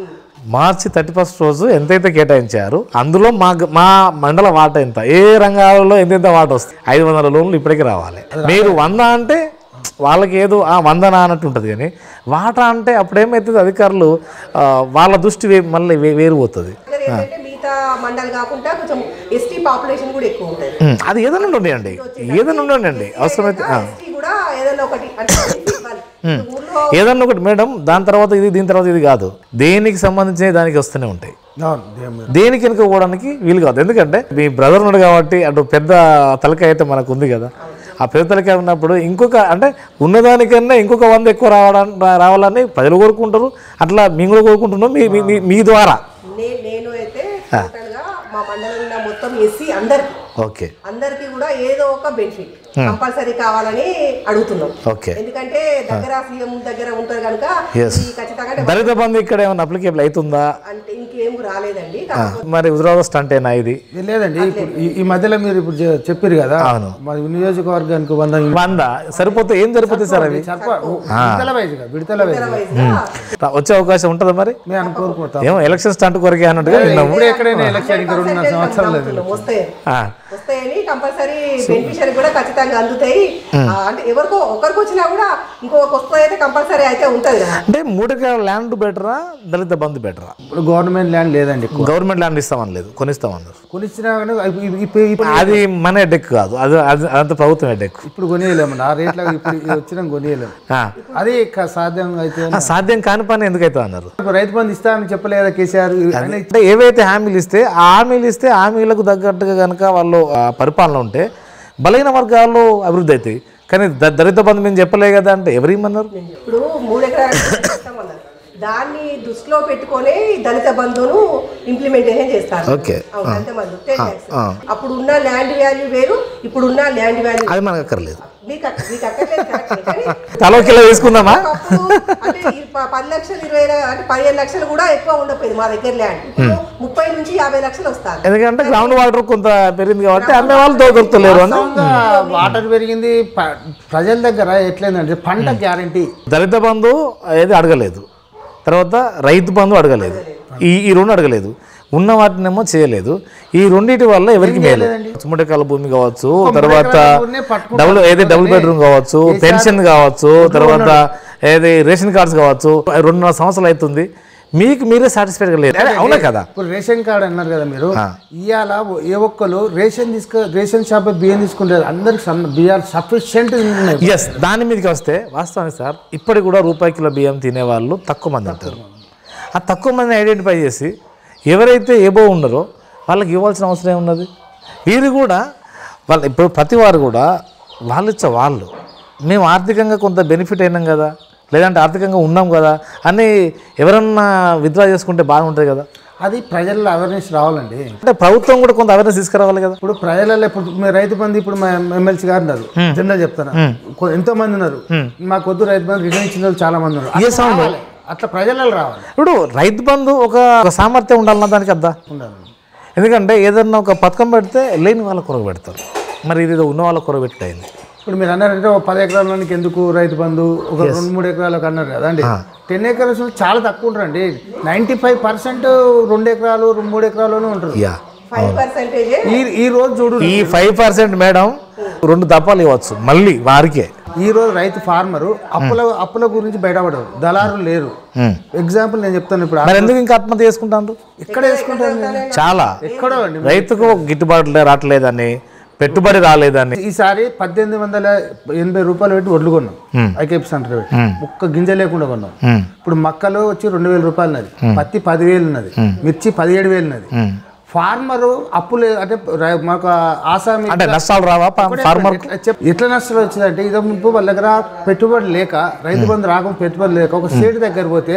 మార్చి థర్టీ ఫస్ట్ రోజు ఎంతైతే కేటాయించారు అందులో మా గ- మా మండల వాట ఎంత ఏ రంగాలలో ఎంతెంత వాట వస్తుంది ఐదు వందల లోన్లు ఇప్పటికీ రావాలి మీరు వంద అంటే వాళ్ళకి ఏదో ఆ వందన అన్నట్టు ఉంటుంది కానీ వాటా అంటే అప్పుడేమవుతుంది అధికారులు ఆ, వాళ్ళ దృష్టి వే- మళ్ళీ వే- వేరు పోతుంది దగ్గర ఏంటంటే మిగతా మండలి కాకుండా కొంచెం ఎస్టీ పాపులేషన్ కూడా ఎక్కువ ఉంటుంది ఉమ్, అది ఏదైనా ఉండండి ఏదైనా ఉండండి అవసరమైతే ఆ. ఎస్టీ కూడా ఏదైనా ఒకటి అంటే ఇవ్వాలి. ఊర్లో ఏదన్నా ఒకటి మేడం దాని తర్వాత ఇది దీని తర్వాత ఇది కాదు దేనికి సంబంధించిన దానికి వస్తూనే ఉంటాయి అవును దేవుని మీద. దేనికి వెనుక పోవడానికి వీలు కాదు ఎందుకంటే మీ బ్రదర్ ఉన్నాడు కాబట్టి అటు పెద్ద తలకాయ అయితే మనకు ఉంది కదా ఆ పెద్ద తలకాయ ఉన్నప్పుడు ఇంకొక అంటే ఉన్నదానికన్నా ఇంకొక వంద ఎక్కువ రావడానికి రావాలని ప్రజలు కోరుకుంటారు అట్లా మేము కూడా కోరుకుంటున్నాం మీ మీ- మీ మీ ద్వారా నే- నేను అయితే టోటల్ గా మా మండలంలో ఉన్న మొత్తం ఎస్సీ అందరికి ఓకే అందరికి కూడా ఏదో ఒక బెనిఫిట్ కంపల్సరీ కావాలని అడుగుతున్నాం ఓకే ఎందుకంటే దగ్గర సీఎం దగ్గర ఉంటారు కనుక Yes. ఈ ఖచ్చితంగా అంటే దళిత బంధు ఇక్కడ ఏమైనా అప్లికేబుల్ అవుతుందా అంటే ఇంకేం రాలేదండి కాకపోతే మరి హుజరాబాద్ స్టంట్ ఏనా ఇది ఇది లేదండి ఇప్పుడు ఈ- ఈ మధ్యలో మీరు ఇప్పుడు చె- చెప్పారు కదా అవును. మరి నియోజకవర్గానికి వంద వంద సరిపోతే ఏం సరిపోతుంది సార్ అవి సరిపో- విడతల వైజ్గా విడతల వైజ్గా వైజ్ గా రా- వచ్చే అవకాశం ఉంటుందా మరి మేము అని కోరుకుంటాం ఏమో ఎలక్షన్ స్టంట్ కొరకే అన్నట్టుగా విన్నాము ఇప్పుడు ఎక్కడైనా ఎలక్షన్ ఇంకా రెండున్నర సంవత్సరాలు లేదు నమ్ముతున్నాం, వస్తాయని ఆ, వస్తాయని కంపల్సరీ బెనిఫిషియరీ కూడా ఖచ్చితంగా అందుతాయి ఆ, అంటే ఎవరికో ఒకరికి వచ్చినా కూడా ఇంకొకరికి వస్తాయి అయితే కంపల్సరీ అయితే ఉంటది కదా అంటే మూడు ఎకరాల ల్యాండ్ బెటరా దళిత బంధు బెటరా ఇప్పుడు గవర్నమెంట్ ల్యాండ్ లేదండి ఎక్కువ గవర్నమెంట్ ల్యాండ్ ఇస్తామని లేదు కొనిస్తామన్నారు కొనిచ్చినా కానీ ఇప్పు- ఇప్పు- ఇప్పు- ఇప్పుడు అది మన హెడ్ఎక్ కాదు అది అది అదంతా ప్రభుత్వం హెడ్ఎక్ ఇప్పుడు కొనియలేము ఆ రేట్లో ఇప్పుడు వచ్చినా కొనియలేము అది క- సాధ్యం అయితే సాధ్యం కాని పని ఎందుకైతే అన్నారు ఇప్పుడు రైతు బంధు ఇస్తామని చెప్పలేదా కేసీఆర్ ఆయన అంటే ఏవైతే హామీలు ఇస్తే ఆ హామీలు ఇస్తే ఆ హామీలకు తగ్గట్టుగా కనుక వాళ్ళు ఆ, పరిపాలన ఉంటే బలహీన వర్గాల్లో అభివృద్ధి అవుతాయి కానీ ద- దళిత బంధు మేము చెప్పలే కదా అంటే ఎవరేమన్నారు ఇప్పుడు మూడు ఎకరాలు ఇస్తామన్నారు దాన్ని దృష్టిలో పెట్టుకొని దళిత బంధువును ఇంప్లిమెంటేషన్ చేస్తారు ఓకే. అవును, అంతమంది టెన్ ల్యాక్స్ అప్పుడు ఉన్న ల్యాండ్ వాల్యూ వేరు ఇప్పుడు ఉన్న ల్యాండ్ వాల్యూ అది మనకు అక్కర్లేదు మీకు అక్క- మీకు అక్కర్లేదు కరెక్టే, కానీ తలో కిలో తీసుకుందామా ఒకప్పుడు అంటే ఈ ప- పది లక్షలు ఇరవై ల- అంటే పదిహేను లక్షలు కూడా ఎక్కువ ఉండకపోయింది మా దగ్గర ల్యాండ్ ఇప్పుడు ముప్పై నుంచి యాభై లక్షలు వస్తారు ఎందుకంటే గ్రౌండ్ వాటర్ కొంత పెరిగింది కాబట్టి అమ్మే వాళ్ళు దో- దొరుకుతలేరు అని వాస్తవంగా వాటర్ పెరిగింది ప- ప్రజల దగ్గర ఎట్లయిందంటే పంట గ్యారంటీ దళిత బంధు ఏది అడగలేదు తర్వాత రైతు బంధు అడగలేదు ఈ ఈ రెండు అడగలేదు ఉన్న వాటినేమో చేయలేదు ఈ రెండింటి వల్ల ఎవరికి మేలు చుమ్మటికాల భూమి కావచ్చు తర్వాత ఊరినే పట్టుకుంటారు. డబుల్ ఏది డబుల్ బెడ్రూమ్ కావచ్చు పెన్షన్ కావచ్చు తర్వాత ఏది రేషన్ కార్డ్స్ కావచ్చు రెండున్నర సంవత్సరాలు అవుతుంది మీకు మీరే సాటిస్ఫైడ్ లేదు అరే, అవునా కదా ఇప్పుడు రేషన్ కార్డు అన్నారు కదా మీరు ఇవాళ ఏ ఒక్కరు రేషన్ తీసుకో రేషన్ షాప్ బియ్యం తీసుకుంటారు అందరికి సన్న బియ్యాలు సఫిషియెంట్ ఉన్నాయి ఎస్ దాని మీదకి వస్తే వాస్తవానికి సార్ ఇప్పటికి కూడా రూపాయి కిలో బియ్యం తినేవాళ్ళు తక్కువ మంది ఉంటారు ఆ తక్కువ మందిని ఐడెంటిఫై చేసి ఎవరైతే ఏబో ఉన్నారో వాళ్ళకి ఇవ్వాల్సిన అవసరం ఏమున్నది వీరు కూడా వాళ్ళు ఇప్పుడు ప్రతి వారు కూడా వాళ్ళు ఇచ్చే వాళ్ళు మేము ఆర్థికంగా కొంత బెనిఫిట్ అయినాం కదా లేదంటే ఆర్థికంగా ఉన్నాం కదా అని ఎవరన్నా విత్డ్రా చేసుకుంటే బాగుంటుంది కదా అది ప్రజల్లో అవేర్నెస్ రావాలండి అంటే ప్రభుత్వం కూడా కొంత అవేర్నెస్ తీసుకురావాలి కదా ఇప్పుడు ప్రజలలో ఇప్పుడు మీ రైతు బంధు ఇప్పుడు మా ఎమ్మెల్సీ గారు ఉన్నారు జనరల్ చెప్తాను కొ- ఎంతో మంది ఉన్నారు మాకు వద్దు రైతు బంధు రిటర్న్ ఇచ్చిన వాళ్ళు చాలా మంది ఉన్నారు అట్లా రావాలి. అట్లా ప్రజలలో రావాలి ఇప్పుడు రైతు బంధు ఒక ఒక సామర్థ్యం ఉండాలన్న దానికి అద్దా ఉండాలి ఎందుకంటే ఏదన్నా ఒక పథకం పెడితే లేని వాళ్ళ కొరకు పెడతారు మరి ఇది ఏదో ఉన్న వాళ్ళ కొరకు పెట్టి అయింది ఇప్పుడు మీరు అన్నారంటే ఒక పది ఎకరాలకి ఎందుకు రైతు బంధు ఒక రెండు మూడు ఎకరాలకు అన్నారు కదా అండి టెన్ ఎకర్స్ చాలా తక్కువ ఉంటారండి నైంటీ ఫైవ్ పర్సెంట్ రెండు ఎకరాలు రెండు మూడు ఎకరాల్లోనే ఉంటారు యా ఫైవ్ పర్సెంటేజే ఈ ఈ రోజు చూడు ఈ ఫైవ్ పర్సెంట్ మేడం రెండు దప్పాలు ఇవ్వచ్చు మళ్ళీ వారికే ఈ రోజు రైతు ఫార్మరు అప్పుల అప్పుల గురించి బయటపడరు దళారులు లేరు ఎగ్జాంపుల్ నేను చెప్తాను ఇప్పుడు మరి ఎందుకు ఇంకా ఆత్మహత్య చేసుకుంటారు ఎక్కడ వేసుకుంటారు మీరు? చాలా ఎక్కడో అండి రైతుకు గిట్టుబాటు లే- రావట్లేదని పెట్టుబడి రాలేదని ఈసారి పద్దెనిమిది వందల ఎనభై రూపాయలు పెట్టి వడ్లు కొన్నాం ఐకేపీ సెంటర్ పెట్టి ఒక్క గింజ లేకుండా కొన్నాం ఉమ్, ఇప్పుడు మక్కలు వచ్చి రెండు వేల రూపాయలు ఉన్నది పత్తి పదివేలు ఉన్నది మిర్చి పదిహేడు వేలు ఉన్నది ఉమ్. ఫార్మరు అప్పులు అంటే రై- మాకు ఆసామి అంటే నష్టాలు రావా ఫార్మర్ ఎట్లా చెప్- ఎట్లా నష్టాలు వచ్చిందంటే ఇది ముందు వాళ్ళ దగ్గర పెట్టుబడి లేక రైతు బంధు రాకుండా పెట్టుబడి లేక ఒక స్టేట్ దగ్గర పోతే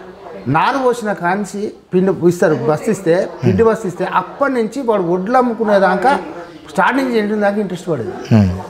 నారు పోసిన కాంచి పిండి ఇస్తారు బస్తిస్తే పిండి బస్తిస్తే అప్పటి నుంచి వాడు వడ్లు అమ్ముకునేదాకా స్టార్టింగ్ ఎండిన దాకా ఇంట్రెస్ట్ పడేది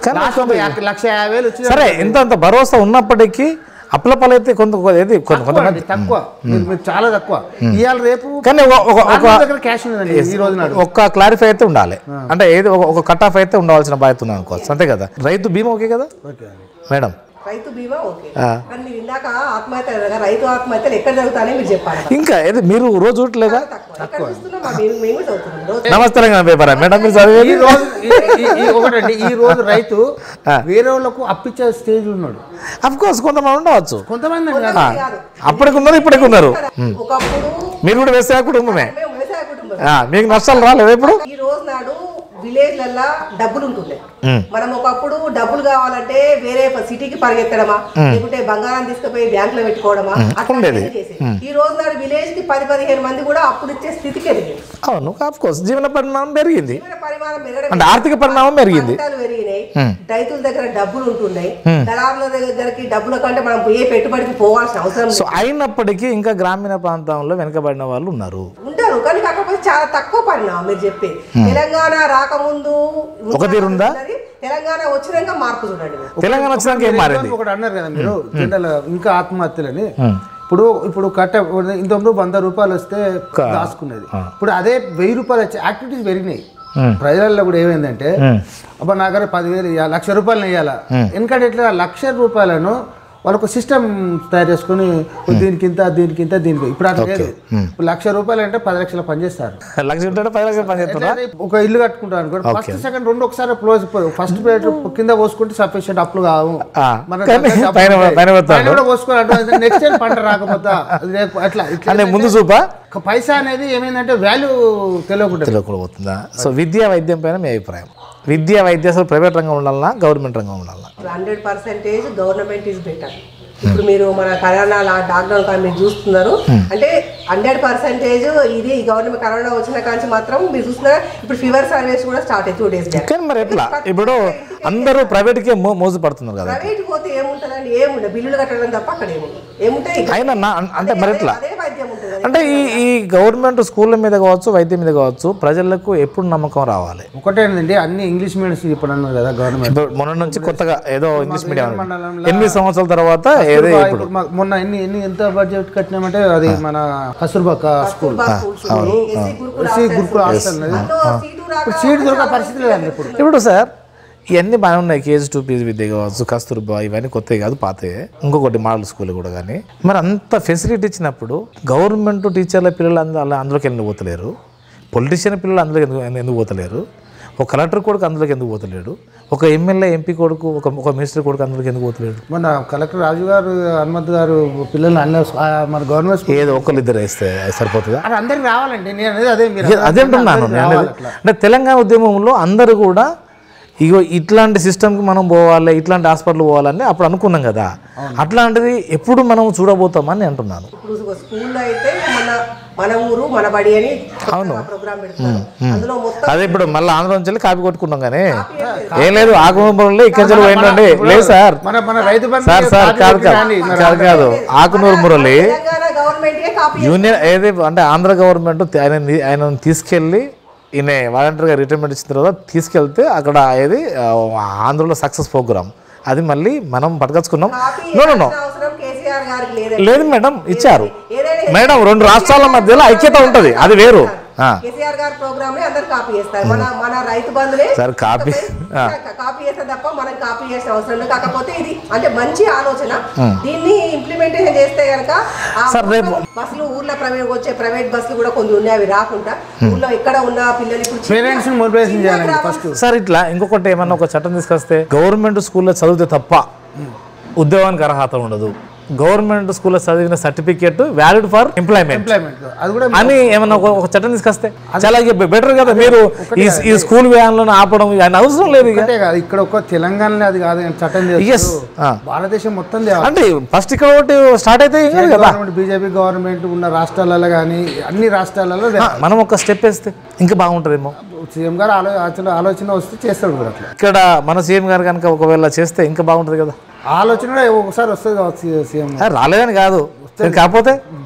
కానీ లాస్ట్ ఒక యా- లక్ష యాభై వేలు వచ్చింది సరే ఇంత అంత భరోసా ఉన్నప్పటికీ అప్పుల పాలైతే కొంత ఏది కొంత తక్కువ కొంతమంది అండి, తక్కువ మీరు మీరు చాలా తక్కువ ఇవాళ రేపు కానీ ఒక- ఒక- ఒక అందరి దగ్గర క్యాష్ ఉందండి ఈ రోజు నాడు ఒక్క క్లారిఫై అయితే ఉండాలి అంటే ఏది ఒక- ఒక కట్ ఆఫ్ అయితే ఉండవలసిన బాధ్యత ఉంది అనుకోవచ్చు అంతే కదా రైతు బీమా ఓకే కదా ఓకే అండి. మేడం రైతు బీమా ఓకే ఆ. కానీ మీరు ఇందాక ఆత్మహత్య అన్నారు. రైతు ఆత్మహత్యలు ఎక్కడ జరుగుతాయని మీరు చెప్పాలి ఇంకా ఏది మీరు రోజు చూడలేదా తక్కువ ఎక్కడ చూస్తున్నాం మా మేము మేము కూడా చదువుతున్నాం రోజు నమస్తే తెలంగాణ పేపరా మేడం మీరు చదివేది ఈ రోజు ఈ- ఈ- ఈ ఒకటండి ఈ రోజు రైతు వేరే వాళ్ళకు అప్పించే స్టేజ్ ఉన్నాడు అఫ్ కోర్స్ కొంతమంది ఉండవచ్చు కొంతమంది అండి కాదు. కొంతమంది కాదు. అప్పటికి ఉన్నారు ఇప్పటికి ఉన్నారు ఒకప్పుడు మీరు కూడా వ్యవసాయ కుటుంబమే మేము వ్యవసాయ కుటుంబం ఆ, మీకు నష్టాలు రాలేదు ఎప్పుడు ఈ రోజు నాడు విలేజ్ లల్లా డబ్బులు ఉంటుండే మనం ఒకప్పుడు డబ్బులు కావాలంటే వేరే సిటీకి పరిగెత్తడమా లేకుంటే బంగారం తీసుకుపోయి బ్యాంక్ లో పెట్టుకోవడమా అట్లా ఉండేది. చేసేది. ఈ రోజు నాడు విలేజ్ కి పది పదిహేను మంది కూడా అప్పులు ఇచ్చే స్థితికి ఎదిగింది అవును ఆఫ్ కోర్స్ జీవన పరిమాణం పెరిగింది జీవన పరిమాణం పెరగడం అంటే ఆర్థిక పరిణామం పెరిగింది పంటలు పెరిగినాయి రైతుల దగ్గర డబ్బులు ఉంటున్నాయి దళారుల దగ్గరికి డబ్బుల కంటే మనం ఏ పెట్టుబడికి పోవాల్సిన అవసరం సో అయినప్పటికీ ఇంకా గ్రామీణ ప్రాంతంలో వెనుకబడిన వాళ్ళు ఉన్నారు ఉంటారు కానీ కాకపోతే చాలా తక్కువ పరిణామం మీరు చెప్పేది తెలంగాణ రాకముందు ఒక తీరు ఉందా? ఉన్నది. తెలంగాణ వచ్చినాక మార్పు చూడండి మీరు. తెలంగాణ వచ్చినాక ఏం మారింది ఒకటి అన్నారు కదా మీరు జనరల్ ఇంకా ఆత్మహత్యలని ఇప్పుడు ఇప్పుడు కట్ట ఇంతకుముందు వంద రూపాయలు వస్తే దాచుకునేది ఇప్పుడు అదే వెయ్యి రూపాయలు వచ్చే యాక్టివిటీస్ పెరిగినాయి ప్రజలలో కూడా ఏమైందంటే అబ్బా నా దగ్గర పదివేలు ఇవ్వాలి లక్ష రూపాయలు ఇవ్వాలా ఎందుకంటే ఇట్లా లక్ష రూపాయలను వాళ్ళకు సిస్టమ్ తయారు చేసుకుని దీనికి ఇంత దీనికి ఇంత దీనికి ఇప్పుడు అట్లా లేదు ఇప్పుడు లక్ష రూపాయలు అంటే పది లక్షల పని చేస్తారు లక్ష ఉంటే పది లక్షలు పని చేస్తున్నా ఒక ఇల్లు కట్టుకుంటారు అనుకోండి ఫస్ట్ సెకండ్ రెండు ఒకసారి క్లోజ్ ఫస్ట్ ప్లేట్ కింద పోసుకుంటే సఫిషియెంట్ అప్పులు కావు ఆ, మన కానీ దగ్గర పైన- డబ్బులు ఉంటాయి. పైన పెడతాడు. పైన కూడా పోసుకోవాలి నెక్స్ట్ టైం పంట రాకపోతా అది రేపు అట్లా ఇట్లా అంటే ముందు చూపా ఒక పైసా అనేది ఏమైందంటే వాల్యూ తెలియకుండా తెలియకుండా పోతుందా సో విద్యా వైద్యం పైన మీ అభిప్రాయం విద్యా వైద్యం అసలు ప్రైవేట్ రంగం ఉండాలన్నా గవర్నమెంట్ రంగం ఉండాలన్నా hundred percentage government is better ఇప్పుడు మీరు మన కరోనా లాక్డౌన్ కానీ మీరు చూస్తున్నారు అంటే హండ్రెడ్ పర్సెంటేజ్ ఇది ఈ గవర్నమెంట్ కరోనా వచ్చిన కాంచి మాత్రం మీరు చూస్తున్నారా ఇప్పుడు ఫీవర్ సర్వీస్ కూడా స్టార్ట్ అయ్యి టూ డేస్ బ్యాక్ కానీ మరి ఎట్లా ఇప్పుడు అందరూ ప్రైవేట్కే మో మోజు పడుతున్నారు కదా ప్రైవేట్ పోతే ఏముంటుందండి ఏముండదు బిల్లులు కట్టడం తప్ప అక్కడ ఏముండదు ఏముంటాయి అయినా నా అంటే మరి ఎట్లా అదే వైద్యం ఉంటుంది కదా. అంటే ఈ ఈ గవర్నమెంట్ స్కూళ్ళ మీద కావచ్చు వైద్యం మీద కావచ్చు ప్రజలకు ఎప్పుడు నమ్మకం రావాలి ఒకటే ఏంటంటే అన్ని ఇంగ్లీష్ మీడియం ఇప్పుడు అన్నారు కదా గవర్నమెంట్ ఇప్పుడు మొన్న నుంచి కొత్తగా ఏదో ఇంగ్లీష్ మీడియం అని. మండలంలో ఎనిమిది సంవత్సరాల తర్వాత ఏదో ఇప్పుడు ఇప్పుడు మా- మొన్న ఎన్ని ఎన్ని ఎంత బడ్జెట్ కట్టినామంటే అది మన కస్తూర్బాక స్కూల్ బా స్కూల్స్ ఉన్నాయి, ఎస్సీ గురుకుల ఎస్సీ గురుకుల హాస్టల్ ఉన్నది. అందులో సీటు రాక ఇప్పుడు సీట్ దొరక పరిస్థితి లేదండి ఇప్పుడు ఇప్పుడు సార్ ఇవన్నీ బాగానే ఉన్నాయి కేజీ టూ పీజీ విద్య కావచ్చు కస్తూర్బా ఇవన్నీ కొత్తవి కాదు పాతయే ఇంకొకటి మోడల్ స్కూల్ కూడా కానీ మరి అంత ఫెసిలిటీ ఇచ్చినప్పుడు గవర్నమెంట్ టీచర్ల పిల్లలు అందరూ అలా అందులోకి ఎందుకు పోతలేరు పొలిటీషియన్ పిల్లలు అందులోకి ఎందుకు ఎందుకు పోతలేరు ఒక కలెక్టర్ కొడుకు అందులోకి ఎందుకు పోతలేడు ఒక ఎమ్మెల్యే ఎంపీ కొడుకు ఒక ఒక మినిస్టర్ కొడుకు అందులోకి ఎందుకు పోతలేడు మన కలెక్టర్ రాజు గారు హనుమంత్ గారు పిల్లల్ని అన్న ఆ మన గవర్నమెంట్ స్కూల్ ఏదో ఒకళ్ళు ఇద్దరు వేస్తే సరిపోతుందా అది అందరికి రావాలండి నేను అనేది అదే మీరు అదే అంటున్నాను నేను రావాలి అనేది. అట్లా. అంటే తెలంగాణ ఉద్యమంలో అందరూ కూడా ఇగో ఇట్లాంటి సిస్టమ్కి మనం పోవాలి ఇట్లాంటి హాస్పిటల్ పోవాలని అప్పుడు అనుకున్నాం కదా అట్లాంటిది ఎప్పుడు మనం చూడబోతామని నేను అంటున్నాను ఇప్పుడు స్కూల్లో అయితే మన మన ఊరు మన బడి అని ప్రోగ్రామ్ పెడుతున్నారు అందులో మొత్తం అదే ఇప్పుడు మళ్ళీ ఆంధ్ర నుంచి వెళ్ళి కాపీ కొట్టుకున్నాం కానీ ఏం లేదు ఆకునూరు ఇక్కడి నుంచి పోయిందండి లేదు సార్ మన మన రైతు బంధు సార్ సార్ కాపీ కాదు కొట్టి కాదు రాండి. మరి కాదు కాదు Akunuri Murali Telangana government copy union ఏది అంటే ఆంధ్ర గవర్నమెంట్ ఆయన ఆయన తీసుకెళ్ళి ఈయన వాలంటీర్గా రిటైర్మెంట్ ఇచ్చిన తర్వాత తీసుకెళ్తే అక్కడ ఏది ఆ, ఆంధ్రలో సక్సెస్ ప్రోగ్రామ్ అది మళ్ళీ మనం పట్టుకొచ్చుకున్నాం కాపీ నో నో నో ఇవ్వాల్సిన అవసరం కేసీఆర్ గారికి లేదు లేదు మేడం ఇచ్చారు ఏదైనా మేడం రెండు రాష్ట్రాల మధ్యలో ఐక్యత ఉంటుంది అది వేరు ఆ. కేసీఆర్ గారి ప్రోగ్రామ్ అందరు కాపీ చేస్తారు మన మన రైతు బంధులే సార్ కాపీ ఆ. కాపీ చేస్తే తప్ప మనం కాపీ చేసిన అవసరం లేదు కాకపోతే ఇది అంటే మంచి ఆలోచన దీన్ని ఇంప్లిమెంటేషన్ చేస్తే కనుక సార్, రేపు- బస్సులు ఊర్లో ప్రైవేట్ వచ్చే ప్రైవేట్ బస్సులు కూడా కొన్ని ఉన్నాయి అవి రాకుండా ఊర్లో ఎక్కడ ఉన్న పిల్లలు ఇప్పుడు చిన్న- పేరెంట్స్ ని మొబిలైజేషన్ చిన్న చేయాలండి గ్రామం- ఫస్ట్ సార్ ఇట్లా ఇంకొకటి ఏమన్నా ఒక చట్టం తీసుకొస్తే గవర్నమెంట్ స్కూల్లో చదివితే తప్ప ఉద్యోగానికి అర్హత ఉండదు గవర్నమెంట్ స్కూల్లో చదివిన certificate valid for employment employment అది కూడా అని ఏమన్నా ఒక ఒక చట్టం తీసుకొస్తే చాలా బెటర్ కదా మీరు ఈ ఈ స్కూల్ వ్యాన్లను ఆపడం అని అవసరం లేదు ఇక ఒకటే కాదు ఇక్కడ ఒక తెలంగాణలో అది కాదు కానీ చట్టం Yes. చేస్తారు ఆ. భారతదేశం మొత్తం తేవాలి అంటే ఫస్ట్ ఇక్కడ ఒకటి స్టార్ట్ అయితే ఏం కాదు కదా గవర్నమెంట్ బీజేపీ గవర్నమెంట్ ఉన్న రాష్ట్రాలలో కానీ అన్ని రాష్ట్రాలలో ఆ, మనం ఒక స్టెప్ వేస్తే ఇంకా బాగుంటుందేమో సీఎం గారు ఆలో ఆలోచన ఆలోచన వస్తే చేస్తాడు కూడా అట్లా ఇక్కడ మన సీఎం గారు కనుక ఒకవేళ చేస్తే ఇంకా బాగుంటుంది కదా ఆలోచన కూడా ఒకసారి వస్తుంది కావచ్చు సీఎం ఆ, రాలేదని కాదు కానీ కాకపోతే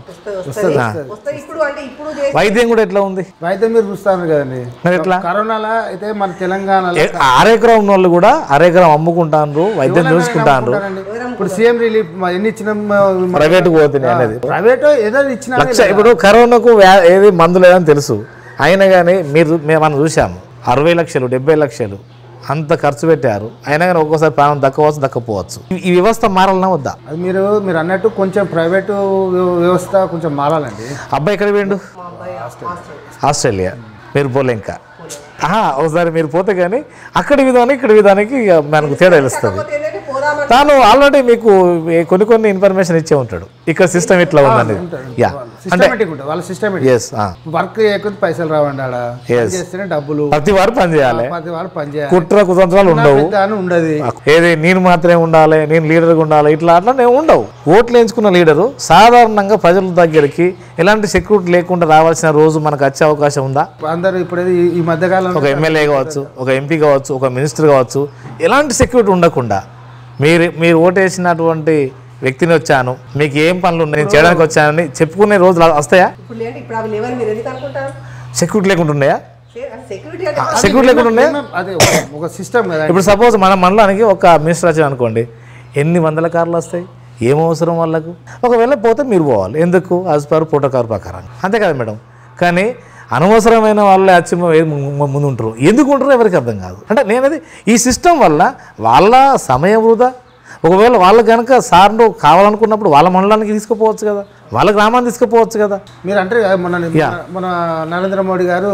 వస్తుంది వస్తుంది వస్తుంది ఇప్పుడు అంటే ఇప్పుడు చేసి వైద్యం కూడా ఎట్లా ఉంది వైద్యం మీరు చూస్తారు కదండి మరి ఎట్లా కరోనాలో అయితే మన తెలంగాణలో ఏ- అరెకరం ఉన్న వాళ్ళు కూడా అరెకరం అమ్ముకుంటాండ్రు వైద్యం చూసుకుంటాండ్రు ఉంటారండి. ఇప్పుడు సీఎం రిలీఫ్ మ- ఎన్ని ఇచ్చిన ప్రైవేట్ పోతున్నాయి అనేది ప్రైవేట్ ఏదో ఇచ్చిన లక్ష ఇప్పుడు కరోనాకు వ్యా- ఏది మందు లేదని తెలుసు అయినా కానీ మీరు మేము మనం చూసాము అరవై లక్షలు డెబ్బై లక్షలు అంత ఖర్చు పెట్టారు అయినా కానీ ఒక్కోసారి ప్రాణం దక్కవచ్చు దక్కపోవచ్చు ఈ- ఈ వ్యవస్థ మారాలన్నా వద్దా అది మీరు మీరు అన్నట్టు కొంచెం ప్రైవేటు వ్య- వ్యవస్థ కొంచెం మారాలండి అబ్బాయి ఎక్కడ పోయిండు మా అబ్బాయి హాస్టల్ ఆస్ట్రేలియా మీరు పోలే ఇంకా ఆహా, ఒకసారి మీరు పోతే కానీ అక్కడి విధానం ఇక్కడ విధానానికి ఇక మనకు తేడా తెలుస్తుంది కాకపోతే ఏంటంటే పోదామంటే తాను ఆల్రెడీ మీకు ఏ- కొన్ని కొన్ని ఇన్ఫర్మేషన్ ఇచ్చే ఉంటాడు ఇక్కడ సిస్టమ్ ఇట్లా ఉందని యా అంటే సిస్టమేటిక్ ఉంటుంది వాళ్ళ సిస్టమేటిక్ ఎస్ వర్క్ చేయకపోతే పైసలు రావండి ఆడ Yes. పని చేస్తేనే డబ్బులు ప్రతి వారు పని చేయాలి ప్రతి వాళ్ళు పని చేయాలి కుట్ర కుతంత్రాలు ఉండవు పెద్ద అని ఉండదు ఏది నేను మాత్రమే ఉండాలి నేను లీడర్గా ఉండాలి ఇట్లా అట్లా నేను ఉండవు ఓట్లు ఎంచుకున్న లీడరు సాధారణంగా ప్రజల దగ్గరికి ఎలాంటి సెక్యూరిటీ లేకుండా రావాల్సిన రోజు మనకు వచ్చే అవకాశం ఉందా అందరూ ఇప్పుడు ఈ- ఈ మధ్యకాలంలో ఒక ఎమ్మెల్యే కావచ్చు ఒక ఎంపీ కావచ్చు ఒక మినిస్టర్ కావచ్చు ఎలాంటి సెక్యూరిటీ ఉండకుండా మీరు మీరు ఓటేసినటువంటి వ్యక్తిని వచ్చాను మీకు ఏం పనులు ఉన్నాయి నేను చేయడానికి వచ్చానని చెప్పుకునే రోజులు వస్తాయా ఇప్పుడు లేండి ఇప్పుడు అవి లేవని మీరు ఎందుకు అనుకుంటారు సెక్యూరిటీ లేకుండా ఉన్నాయా సెక్యూరిటీ అంటే సెక్యూరిటీ లేకుండా ఉన్నాయా అదే ఒక- ఒక సిస్టమ్ కదా ఇప్పుడు సపోజ్ మన మండలానికి ఒక మినిస్టర్ వచ్చాను అనుకోండి ఎన్ని వందల కార్లు వస్తాయి ఏం అవసరం వాళ్ళకు ఒకవేళ పోతే మీరు పోవాలి ఎందుకు యాజ్ పర్ ప్రోటోకాల్ ప్రకారం అంతే కదా మేడం కానీ అనవసరమైన వాళ్ళే వచ్చి ము- ము- ముందు ఉంటారు ఎందుకు ఉంటారో ఎవరికి అర్థం కాదు అంటే నేనది ఈ సిస్టమ్ వల్ల వాళ్ళ సమయం వృధా ఒకవేళ వాళ్ళు కనుక సార్లు కావాలనుకున్నప్పుడు వాళ్ళ మండలానికి తీసుకుపోవచ్చు కదా వాళ్ళ గ్రామాన్ని తీసుకుపోవచ్చు కదా మీరు అంటారు కదా మన మన- మన నరేంద్ర మోడీ గారు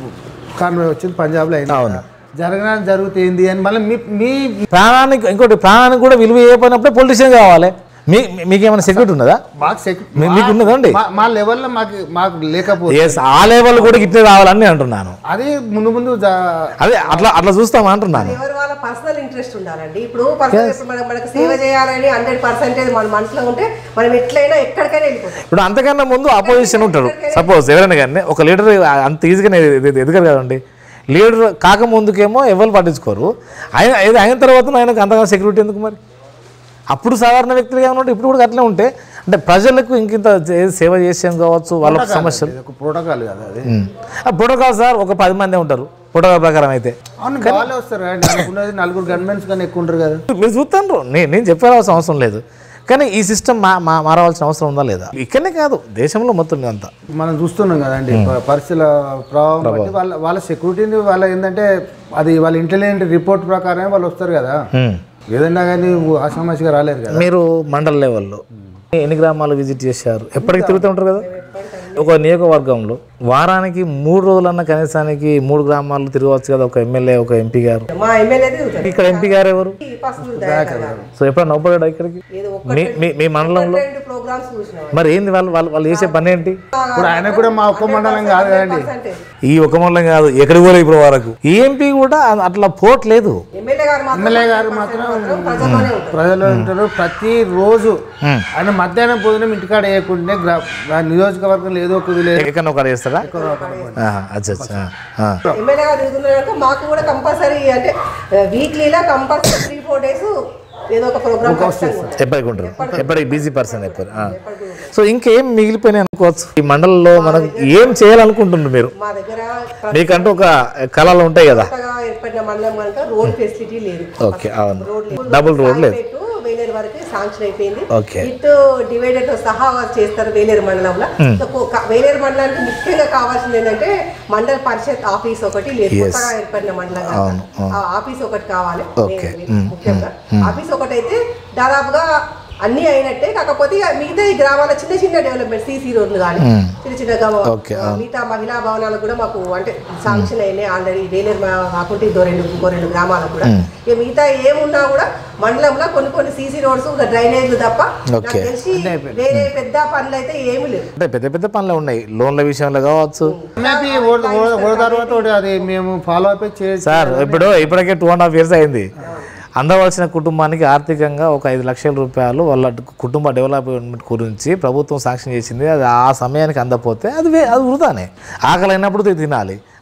కాన్వే వచ్చింది పంజాబ్లో అయినా అవును. జరగనా జరుగుతుంది అని మళ్ళీ మీ మీ ప్రాణానికి ఇంకోటి ప్రాణానికి కూడా విలువ అయిపోయినప్పుడే పొలిటీషియన్ కావాలి మీ మీకేమైనా సెక్యూరిటీ ఉన్నదా మాకు సెక్యూ మీ- మీకు ఉన్నదండి మా- మా లెవెల్లో మాకు మాకు లేకపోతే ఎస్ ఆ లెవెల్ కూడా ఇట్లే రావాలని నేను అంటున్నాను అది ముందు ముందు జా- అదే అట్లా అట్లా చూస్తామా అంటున్నాను ఎవరి వాళ్ళ పర్సనల్ ఇంట్రెస్ట్ ఉండాలండి ఇప్పుడు పర్సనల్ ఇప్పుడు మనకు మనకు సేవ చేయాలని హండ్రెడ్ పర్సెంటేజ్ మన మనసులో ఉంటే మనం ఎట్లయినా ఎక్కడికైనా వెళ్ళిపోతాం ఇప్పుడు అంతకన్నా ముందు అపోజిషన్ ఉంటారు సపోజ్ ఎవరైనా కానీ ఒక లీడర్ అంత ఈజీగా ఎదుగరు కదండి లీడర్ కాకముందుకేమో ఎవరు పట్టించుకోరు ఆయన ఏదో అయిన తర్వాత ఆయనకు అంతగా సెక్యూరిటీ ఎందుకు మరి అప్పుడు సాధారణ వ్యక్తులుగా ఉన్నట్టు ఇప్పుడు కూడా అట్లే ఉంటే అంటే ప్రజలకు ఇంకింత చే- సేవ చేసాం కావచ్చు వాళ్ళ సమస్యలు ఇది ఒక ప్రోటోకాల్ కదా అది ఉమ్. ఆ ప్రోటోకాల్ సార్ ఒక పది మంది ఉంటారు ప్రోటోకాల్ ప్రకారం అయితే అవును వాళ్ళే వస్తారు కదా అనుకున్నది నలుగురు గన్మెన్స్ కానీ ఎక్కువ ఉంటారు కదా మీరు చూస్తాను నేను నేను చెప్పాల్సిన అవసరం లేదు కానీ ఈ సిస్టమ్ మా మా- మారవలసిన అవసరం ఉందా లేదా ఇక్కడనే కాదు దేశంలో మొత్తం అంతా మనం చూస్తున్నాం కదండి ప- పరిస్థితుల ప్రభావం బట్టి వాళ్ళ వాళ్ళ సెక్యూరిటీని వాళ్ళ ఏంటంటే అది వాళ్ళ ఇంటెలిజెంట్ రిపోర్ట్ ప్రకారమే వాళ్ళు వస్తారు కదా ఏదన్నా కానీ ఆసామాసిగా రాలేరు కదా మీరు మండల లెవెల్లో ఎన్ని గ్రామాలు విజిట్ చేశారు ఎప్పటికి తిరుగుతూ ఉంటారు కదా ఒక నియోజకవర్గంలో వారానికి మూడు రోజులన్న కనీసానికి మూడు గ్రామాలు తిరగవచ్చు కదా ఒక ఎమ్మెల్యే ఒక ఎంపీ గారు మా ఎమ్మెల్యే తిరుగుతారు ఇక్కడ ఎంపీ గారు ఎవరు ఈ పసుపు దయాకర్ గారు. సో ఎప్పుడైనా నవ్వబడా ఇక్కడికి ఏదో మీ మీ మీ మండలంలో రెండు ప్రోగ్రామ్స్ చూసినాం మరి ఏంది వాళ్ళు వాళ్ళు వాళ్ళు చేసే పని ఏంటి ఇప్పుడు ఆయన కూడా మా ఒక్క మండలం కాదు కదండి పర్సెంటేజ్ ఈ ఒక మండలం కాదు ఎక్కడికి పోలే ఇప్పుడు వరకు ఈ ఎంపీ కూడా అట్లా పోవట్లేదు ఎమ్మెల్యే గారు మాత్రం ఎమ్మెల్యే గారు మాత్రం ప్రజల్లోనే ఉంటారు ప్రజలు ఉంటారు ప్రతిరోజు ఆయన మధ్యాహ్నం భోజనం ఇంటికాడ వేయకుండానే గ్రా ఆ నియోజకవర్గంలో ఏదో ఒక విలేజ్ ఎక్కడ ఒకటి చేస్తారా ఆహా, అచ్చా అచ్చా ఆ. ఎమ్మెల్యే గారు తిరుగుతున్నారు కనుక మాకు కూడా కంపల్సరీ అంటే వీక్లీలా కంపల్సరీ త్రీ ఫోర్ డేస్ ఏదో ఒక ప్రోగ్రామ్ ఖచ్చితంగా ఉంటుంది. ఎప్పటికి ఉంటారు ఎప్పటికి బిజీ పర్సన్ ఎప్పటి సో ఇంకేం మిగిలిపోయినాయి అనుకోవచ్చు ఈ మండలంలో మనం ఏం చేయాలనుకుంటున్నారు మీరు మా దగ్గర మీకంటూ ఒక కళలు ఉంటాయి కదా కొత్తగా ఏర్పడిన మండలం కనుక రోడ్ ఫెసిలిటీ లేదు ఓకే అవును రోడ్ లేదు. డబుల్ రోడ్ లేదు సాయిపేట వేలేరు వరకు శాంక్షన్ అయిపోయింది ఓకే. ఇటు డివైడర్ తో సహా చేస్తారు వేలేరు మండలంలో సో కో- క- వేలేరు మండలానికి ముఖ్యంగా కావాల్సింది ఏంటంటే మండల పరిషత్ ఆఫీస్ ఒకటి లేదు కొత్తగా ఏర్పడిన మండలం కనుక. అవును, ఆ ఆఫీస్ ఒకటి కావాలి ఓకే. మెయిన్ ముఖ్యంగా ఆఫీస్ ఒకటి అయితే దాదాపుగా అన్ని అయినట్టే కాకపోతే ఇక మిగతా ఈ గ్రామాల చిన్న చిన్న డెవలప్మెంట్ సీసీ రోడ్లు కానీ చిన్న చిన్న గవ- ఓకే, ఆ, మిగతా మహిళా భవనాలు కూడా మాకు అంటే శాంక్షన్ అయినాయి ఆల్రెడీ వేలేరు మా- కాకుంటే ఇంకో రెండు ఇంకో రెండు గ్రామాలకు కూడా ఇక మిగతా ఏమున్నా కూడా మండలంలో కొన్ని కొన్ని సీసీ రోడ్స్ ఇంకా డ్రైనేజ్లు తప్ప నాకు ఓకే. తెలిసి వేరే పెద్ద పనులు అయితే ఏమి లేవు అంటే పెద్ద పెద్ద పనులు ఉన్నాయి లోన్ల విషయంలో కావచ్చు మేబీ ఓ తర్వాత ఒకటి అది మేము ఫాలో అప్ చేసి సార్ ఇప్పుడు ఇప్పటికే టూ అండ్ హాఫ్ ఇయర్స్ అయింది అందవలసిన కుటుంబానికి ఆర్థికంగా ఒక ఐదు లక్షల రూపాయలు వాళ్ళ కుటుంబ డెవలప్మెంట్ గురించి ప్రభుత్వం శాంక్షన్ చేసింది అది ఆ సమయానికి అందపోతే అది వే- అది వృధానే ఆకలి అయినప్పుడు తి- తినాలి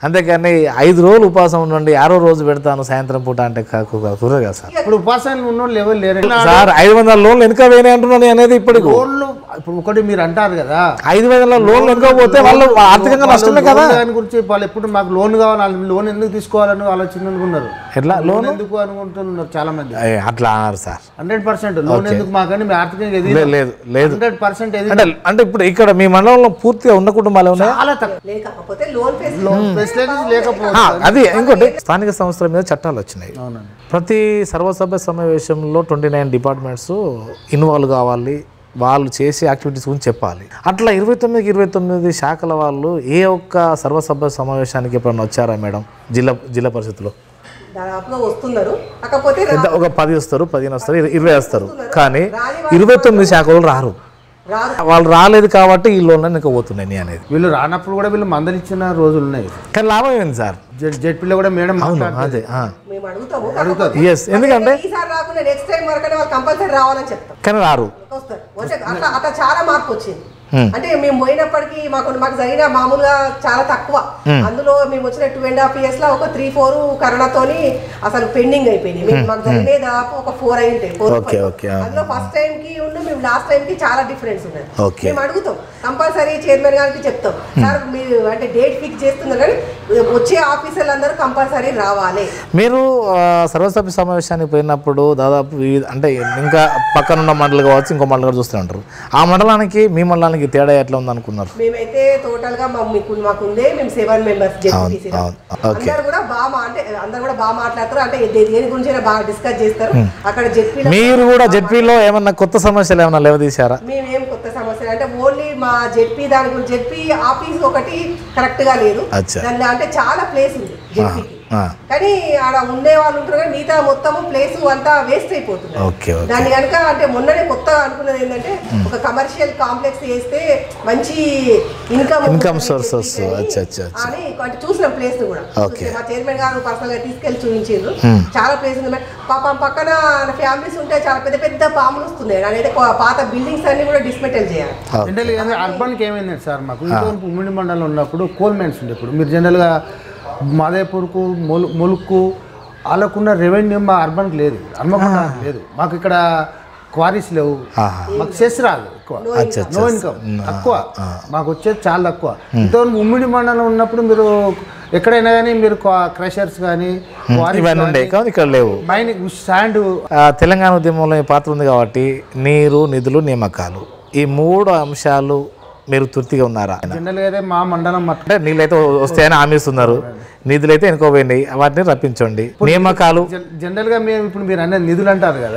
అంతేకాని ఐదు రోజులు ఉపవాసం ఉండండి ఆరో రోజు పెడతాను సాయంత్రం పూట అంటే కాకు కుదరదు కదా సార్ ఇప్పుడు ఉపాసాలు ఉన్న వాళ్ళు ఎవరు లేరు సార్ ఐదు వందల లోన్లు వెనుక పోయినాయి అంటున్నాను నేను అనేది ఇప్పటికి లోన్లు ఇప్పుడు ఒకటి మీరు అంటారు కదా ఐదు వందల లోన్లు వెనుక పోతే వాళ్ళు ఆర్థికంగా నష్టమే కదా లోన్ దాని గురించి వాళ్ళు ఎప్పుడు మాకు లోన్ కావాలి వాళ్ళు లోన్ ఎందుకు తీసుకోవాలని ఆలోచన అనుకున్నారు ఎట్లా లోన్ ఎందుకు అనుకుంటున్నారు చాలా మంది ఏ, అట్లా అన్నారు సార్ హండ్రెడ్ పర్సెంట్ లోన్ ఎందుకు మాకని మీ ఆర్థికంగా ఎదిగి లే- లేదు లేదు హండ్రెడ్ పర్సెంట్ ఎదిగి అంటే అంటే ఇప్పుడు ఇక్కడ మీ మండలంలో పూర్తిగా ఉన్న కుటుంబాలు ఉన్నాయా చాలా తక్కువ లేకపోతే లోన్ ఫెసిలిటీ లోన్ ఫెసిలిటీస్ లేకపోతే ఆ, అది ఇంకోటి స్థానిక సంస్థల మీద చట్టాలు వచ్చినాయి అవునండి ప్రతి సర్వసభ్య సమావేశంలో ట్వంటీ నైన్ డిపార్ట్మెంట్స్ ఇన్వాల్వ్ కావాలి వాళ్ళు చేసే యాక్టివిటీస్ గురించి చెప్పాలి అట్లా ఇరవై తొమ్మిదికి ఇరవై తొమ్మిది శాఖల వాళ్ళు ఏ ఒక్క సర్వసభ్య సమావేశానికి ఎప్పుడన్నా వచ్చారా మేడం జిల్లా జిల్లా పరిషత్లో దాదాపుగా వస్తున్నారు కాకపోతే రా- ఎంత ఒక పది వస్తారు పదిహేను వస్తారు ఇర- ఇరవై వస్తారు కానీ ఇరవై తొమ్మిది శాఖలు రారు రారు వాళ్ళు రాలేదు కాబట్టి ఈ లోన్లు ఇంకా పోతున్నాయి నీ అనేది వీళ్ళు రానప్పుడు కూడా వీళ్ళు మందలిచ్చిన రోజులు ఉన్నాయి కానీ లాభం ఏంది సార్ జెడ్ జెడ్పీలో కూడా మేడం మాట్లాడుతుంది అదే మేము అడుగుతాము అడుగుతారు ఎస్ ఎందుకంటే కాకపోతే ఈసారి రాకుండా నెక్స్ట్ టైం వరకు వాళ్ళు కంపల్సరీ రావాలని చెప్తాం కానీ రారు వస్తారు వచ్చే అట్లా అట్లా చాలా మార్పు వచ్చింది Hmm. అంటే మేము పోయినప్పటికీ మాకు మాకు జరిగిన మామూలుగా చాలా తక్కువ అందులో మేము వచ్చిన టూ అండ్ హాఫ్ ఇయర్స్ లో ఒక త్రీ ఫోర్ కరోనాతోని అసలు పెండింగ్ అయిపోయింది మేము మాకు జరిగిన దాదాపు ఒక ఫోర్ అయి ఉంటాయి ఫోర్ Okay, okay, ah. అందులో ఫస్ట్ టైం కి ఉండి మేము లాస్ట్ టైం కి చాలా డిఫరెన్స్ ఉన్నది Okay. మేము అడుగుతాం కంపల్సరీ చైర్మన్ గారికి చెప్తాం సార్ మీరు అంటే డేట్ ఫిక్స్ చేస్తున్నారు కానీ వచ్చే ఆఫీసర్లు అందరూ కంపల్సరీ రావాలి మీరు ఆ, సర్వసభ్య సమావేశానికి పోయినప్పుడు దాదాపు ఈ- అంటే ఇంకా పక్కనున్న మండలి కావచ్చు ఇంకో మండలి కూడా చూస్తూ ఉంటారు ఆ మండలానికి మీ మండలానికి తేడా ఎట్లా ఉంది అనుకున్నారు మేమైతే టోటల్ గా మా- మీకు మాకుందే మేము సెవెన్ మెంబర్స్ జెడ్పీటీసీ అవును, ఓకే. అందరు కూడా బాగా మా- అంటే అందరు కూడా బాగా మాట్లాడతారు అంటే దే- దేని గురించి అయినా బాగా డిస్కస్ చేస్తారు అక్కడ జెడ్పీ మీరు కూడా జెడ్పీలో ఏమన్నా కొత్త సమస్యలు ఏమన్నా లేవదీశారా మేమేం కొత్త సమస్య అంటే ఓన్లీ మా జెడ్పీ దాని గురించి జెడ్పీ ఆఫీస్ ఒకటి కరెక్ట్ గా లేదు అచ్చా. దానిలో అంటే చాలా ప్లేస్ ఉంది జెడ్పీకి ఆ, కానీ ఆడ ఉండే వాళ్ళు ఉంటారు కానీ మిగతా మొత్తము ప్లేస్ అంతా వేస్ట్ అయిపోతుంది ఓకే ఓకే దాన్ని కనుక అంటే మొన్ననే కొత్తగా అనుకున్నది ఏంటంటే ఒక కమర్షియల్ కాంప్లెక్స్ చేస్తే మంచి ఇన్కమ్ Income sources. అచ్చా, అచ్చా, అచ్చా. అని అంటే చూసిన ప్లేస్ కూడా Okay. మా చైర్మన్ గారు పర్సనల్ గా తీసుకెళ్లి చూపించారు చాలా ప్లేస్ ఉంది మరి పాపం పక్కన ఫ్యామిలీస్ ఉంటే చాలా పెద్ద పెద్ద పాములు వస్తున్నాయి అనేది పాత బిల్డింగ్స్ అన్ని కూడా డిస్మెటల్ చేయాలి జనరల్ గా అర్బన్కి ఏమైంది సార్ మాకు ఇంతవరకు ఉమ్మడి మండలం ఉన్నప్పుడు కోల్ మైన్స్ ఉండే ఇప్పుడు మీరు జనరల్గా మాదేపూర్కు ములు ములుక్కు వాళ్ళకున్న రెవెన్యూ మా అర్బన్కి లేదు హన్మకొండ లేదు మాకు ఇక్కడ క్వారీస్ లేవు ఆహా. మాకు సెస్ రాదు ఎక్కువ అచ్చా, అచ్చా. నో ఇన్కమ్ తక్కువ మాకు వచ్చేది చాలా తక్కువ ఇంతవరకు ఉమ్మడి మండలం ఉన్నప్పుడు మీరు ఎక్కడైనా కానీ మీరు క్రషర్స్ కానీ ఇవన్నీ ఉండే కానీ ఇక్కడ లేవు మైన్ శాండ్ ఆ, తెలంగాణ ఉద్యమంలో ఈ పాత్ర ఉంది కాబట్టి నీరు నిధులు నియామకాలు ఈ మూడు అంశాలు మీరు తృప్తిగా ఉన్నారా జనరల్గా అయితే మా మండలం మట్ అంటే నీళ్ళైతే వస్తాయని హామీ ఇస్తున్నారు నిధులైతే ఎన్నుకోపోయినాయి వాటిని రప్పించండి నియామకాలు జన్- జనరల్గా మేము ఇప్పుడు మీరు అనే నిధులు అంటారు కదా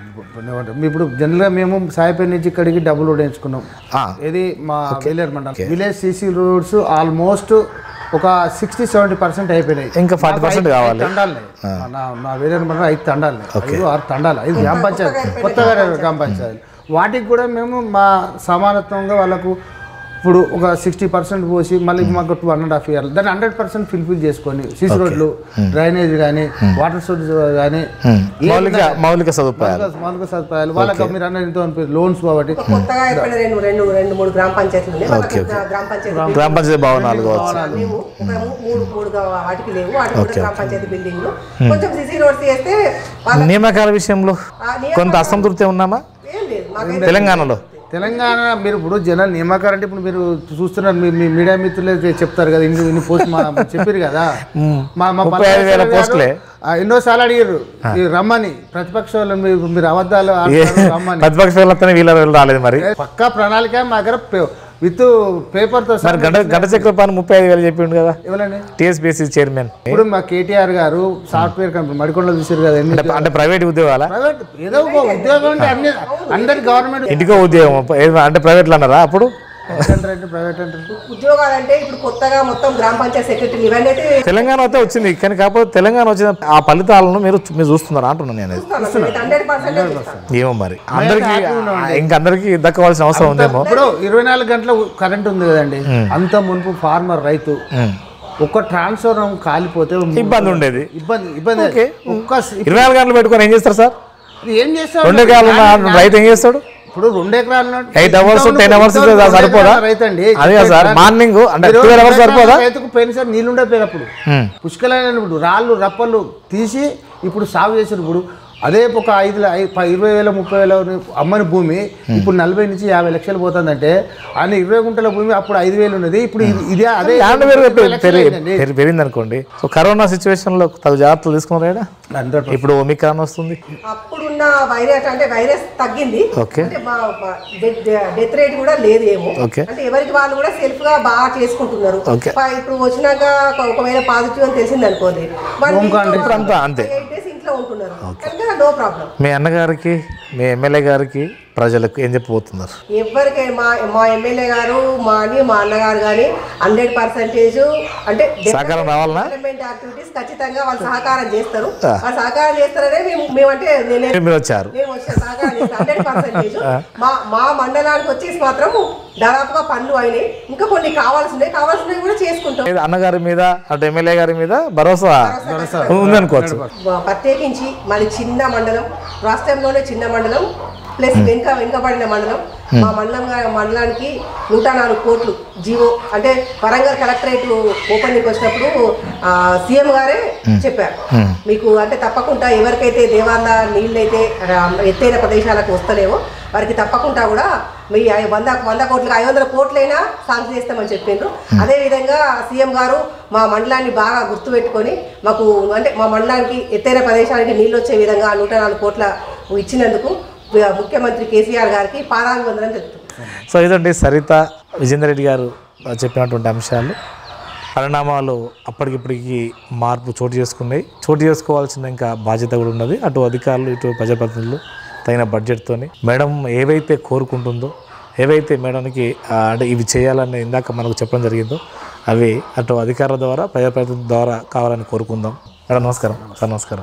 ఇప్పుడు జనరల్గా మేము సాయిపేట నుంచి ఇక్కడికి డబ్బులు వేయించుకున్నాం ఆ, ఇది మా విలేజ్ మండలం విలేజ్ సీసీ రోడ్స్ ఆల్మోస్ట్ ఒక సిక్స్టీ సెవెంటీ పర్సెంట్ అయిపోయినాయి ఇంకా 40% కావాలి. తండాలి నా నా విలేజ్ మండలం ఐదు తండాలి ఐదు ఆరు తండాలి ఐదు గ్రామ పంచాయతీ కొత్తగా గ్రామ పంచాయతీ వాటికి కూడా మేము మా సమానత్వంగా వాళ్ళకు ఇప్పుడు ఒక సిక్స్టీ పర్సెంట్ పోసి మళ్ళీ మాకు two one and half year దాన్ని హండ్రెడ్ పర్సెంట్ ఫిల్ఫిల్ చేసుకొని సీసీ రోడ్లు డ్రైనేజ్ కానీ వాటర్ సోర్స్ కానీ ఉమ్, మౌలిక మౌలిక సదుపాయాలు మౌలిక- మౌలిక సదుపాయాలు వాళ్ళకి మీరు అన్న ఇంతో లోన్స్ కాబట్టి కొత్తగా ఏర్పడిన రెండు రెండు రెండు మూడు గ్రామ పంచాయతీలు ఉన్నాయి వాళ్ళకి గ్రామ పంచాయతీ గ్రామ పంచాయతీ భవనాలు కావచ్చు లేవు ఒక మూ- మూడు మూడు గా- వాటికి లేవు వాటికి కూడా గ్రామ పంచాయతీ బిల్డింగ్లు కొంచెం సిసి రోడ్స్ చేస్తే వాళ్ళ నియామకాల విషయంలో కొంత అసంతృప్తి ఉన్నామా ఏం లేదు మాకు తెలంగాణలో తెలంగాణ మీరు ఇప్పుడు జనాలు నియామకాలు అంటే ఇప్పుడు మీరు చూస్తున్నారు మీ మీ మీడియా మిత్రులే చెప్తారు కదా ఇన్ని ఇన్ని పోస్ట్ మా చెప్పారు కదా మా మా ముప్పై ఐదు వేల పల్లె పోస్టులే. ఆ, ఎన్నోసార్లు అడిగారు ఈ రమ్మని ప్రతిపక్ష వాళ్ళు మీరు మీరు అబద్ధాలు ఆడుతున్నారు, రమ్మని ప్రతిపక్ష వాళ్ళతోనే వీళ్ళ వీళ్ళు రాలేదు మరి పక్కా ప్రణాళిక మా దగ్గర విత్ పేపర్తో మరి గంట గంట చక్రపాణి ముప్పై ఐదు వేలు చెప్పిండు కదా ఇవ్వాలండి టీఎస్బీసీ చైర్మన్ ఇప్పుడు మా కేటీఆర్ గారు సాఫ్ట్వేర్ కంపెనీ మడికొండలో చూసారు కదా ఎన్ని అంటే అంటే ప్రైవేట్ ఉద్యోగాల ప్రైవేట్ ఏదో ఒక ఉద్యోగం అంటే అన్ని అందరి గవర్నమెంట్ ఇంటికో ఉద్యోగం ఏదో అంటే ప్రైవేట్లో అన్నారా అప్పుడు అంటే ప్రైవేట్ అంటే ఉద్యోగాలు అంటే ఇప్పుడు కొత్తగా మొత్తం గ్రామ పంచాయతీ సెక్రటరీ ఇవన్నీ అయితే తెలంగాణ అయితే వచ్చింది కానీ కాకపోతే తెలంగాణ వచ్చిన ఆ ఫలితాలను మీరు మీరు చూస్తున్నారా అంటున్నాను నేను అది. హండ్రెడ్ పర్సెంట్ ఏమో మరి అందరికి ఇంకందరికి దక్కవలసిన అవసరం ఉందేమో ఇప్పుడు ఇరవై నాలుగు గంటల కరెంట్ ఉంది కదండి అంత మునుపు ఫార్మర్ రైతు ఉమ్. ఒక్క ట్రాన్స్ఫర్ కాలిపోతే ఇబ్బంది ఉండేది ఇబ్బంది ఇబ్బంది ఒక్క స్- ఇరవై నాలుగు గంటలు పెట్టుకొని ఏం చేస్తారు సార్ ఏం చేస్తారు రెండు ఎకరాలు ఉన్న రైతు ఏం చేస్తాడు ఇప్పుడు రెండు ఎకరాలు ఎయిట్ అవర్స్ టెన్ అవర్స్ సరిపోదా రైతండి అదే కదా సార్ మార్నింగ్ అంటే మీరు ట్వెల్వ్ అవర్స్ రెండు సరిపోదా ఎకరాల రైతుకు పోయినసారి నీళ్ళు ఉండకపోయారు అప్పుడు ఉమ్. పుష్కలైనప్పుడు రాళ్ళు రప్పలు తీసి ఇప్పుడు సాగు చేసారు ఇప్పుడు అదే ఒక ఐదు ల- ఐ- ప- ఇరవై వేల ముప్పై వేల అమ్మని భూమి ఇప్పుడు నలభై నుంచి యాభై లక్షలు పోతుందంటే ఆయన ఇరవై గుంటల భూమి అప్పుడు ఐదు వేలు ఉన్నది ఇప్పుడు ఇది- ఇదే అదే ల్యాండ్ పెరిగి ఇరవై లక్షలు పెరిగి అయిందండి. పెరిగి- పెరిగింది అనుకోండి సో కరోనా సిచ్యువేషన్ లో తగు జాగ్రత్తలు తీసుకున్నారా హండ్రెడ్ ఇప్పుడు ఒమిక్రాన్ వస్తుంది అప్పుడున్న వైరస్ అంటే వైరస్ తగ్గింది ఓకే. అంటే డెత్ రేట్ కూడా లేదు ఏమో ఓకే. అంటే ఎవరికి వాళ్ళు కూడా సెల్ఫ్ గా బాగా చేసుకుంటున్నారు ఓకే. ప- ఇప్పుడు వచ్చినాక ఒక- ఒకవేళ పాజిటివ్ అని తెలిసింది అనుకోండి ఇప్పుడు అంతా అంతే. ఎయిట్ డేస్ ఇంట్లో ఉంటున్నారు కనుక నో ప్రాబ్లం మీ అన్నగారికి మీ ఎమ్మెల్యే గారికి ప్రజలకు ఏం చెప్పబోతున్నారు ఎవరికి మా మా ఎమ్మెల్యే గారు మా అని మా అన్నగారు కానీ హండ్రెడ్ పర్సెంటేజ్ అంటే సహకారం రావాలనా డెవలప్మెంట్ యాక్టివిటీస్ ఖచ్చితంగా వాళ్ళు సహకారం చేస్తారు వాళ్ళు సహకారం చేస్తారనే మేము మేమంటే నేనే మీరు వచ్చారు మేము వచ్చే సహకారం చేస్తాం హండ్రెడ్ పర్సెంటేజ్ మా మా మండలానికి వచ్చేసి మాత్రం దాదాపుగా పనులు అయినాయి ఇంకా కొన్ని కావాల్సినవి కావాల్సినవి కూడా చేసుకుంటాం ఇది అన్నగారి మీద అటు ఎమ్మెల్యే గారి మీద భరోసా ఉందనుకోవచ్చు మా- ప్రత్యేకించి మాది చిన్న మండలం రాష్ట్రంలోనే చిన్న మండలం ప్లస్ వెనుక వెనుకబడిన మండలం మా మండలం గా- మండలానికి నూట నాలుగు కోట్లు జీవో అంటే వరంగల్ కలెక్టరేట్ ఓపెనింగ్ వచ్చినప్పుడు ఆ, సీఎం గారే చెప్పారు మీకు అంటే తప్పకుండా ఎవరికైతే దేవాల నీళ్ళైతే రా- ఎత్తైన ప్రదేశాలకు వస్తలేవో వారికి తప్పకుండా కూడా మీ ఐ- వంద వంద కోట్లకు ఐదు వందల కోట్లైనా సాగు చేస్తామని చెప్పిండ్రు అదేవిధంగా సీఎం గారు మా మండలాన్ని బాగా గుర్తుపెట్టుకొని మాకు అంటే మా మండలానికి ఎత్తైన ప్రదేశానికి నీళ్ళు వచ్చే విధంగా నూట నాలుగు కోట్ల ఇచ్చినందుకు వి- ముఖ్యమంత్రి కేసీఆర్ గారికి పాదాభివందనం చెప్తున్నాను సో ఇదండి సరిత విజేందర్ రెడ్డి గారు చెప్పినటువంటి అంశాలు పరిణామాలు అప్పటికిప్పటికి మార్పు చోటు చేసుకున్నాయి చోటు చేసుకోవాల్సిన ఇంకా బాధ్యత కూడా ఉన్నది అటు అధికారులు ఇటు ప్రజాప్రతినిధులు తగిన బడ్జెట్తోని మేడం ఏవైతే కోరుకుంటుందో ఏవైతే మేడానికి ఆ, అంటే ఇవి చేయాలని ఇందాక మనకు చెప్పడం జరిగిందో అవి అటు అధికారుల ద్వారా ప్రజాప్రతినిధుల ద్వారా కావాలని కోరుకుందాం మేడం నమస్కారం సార్ నమస్కారం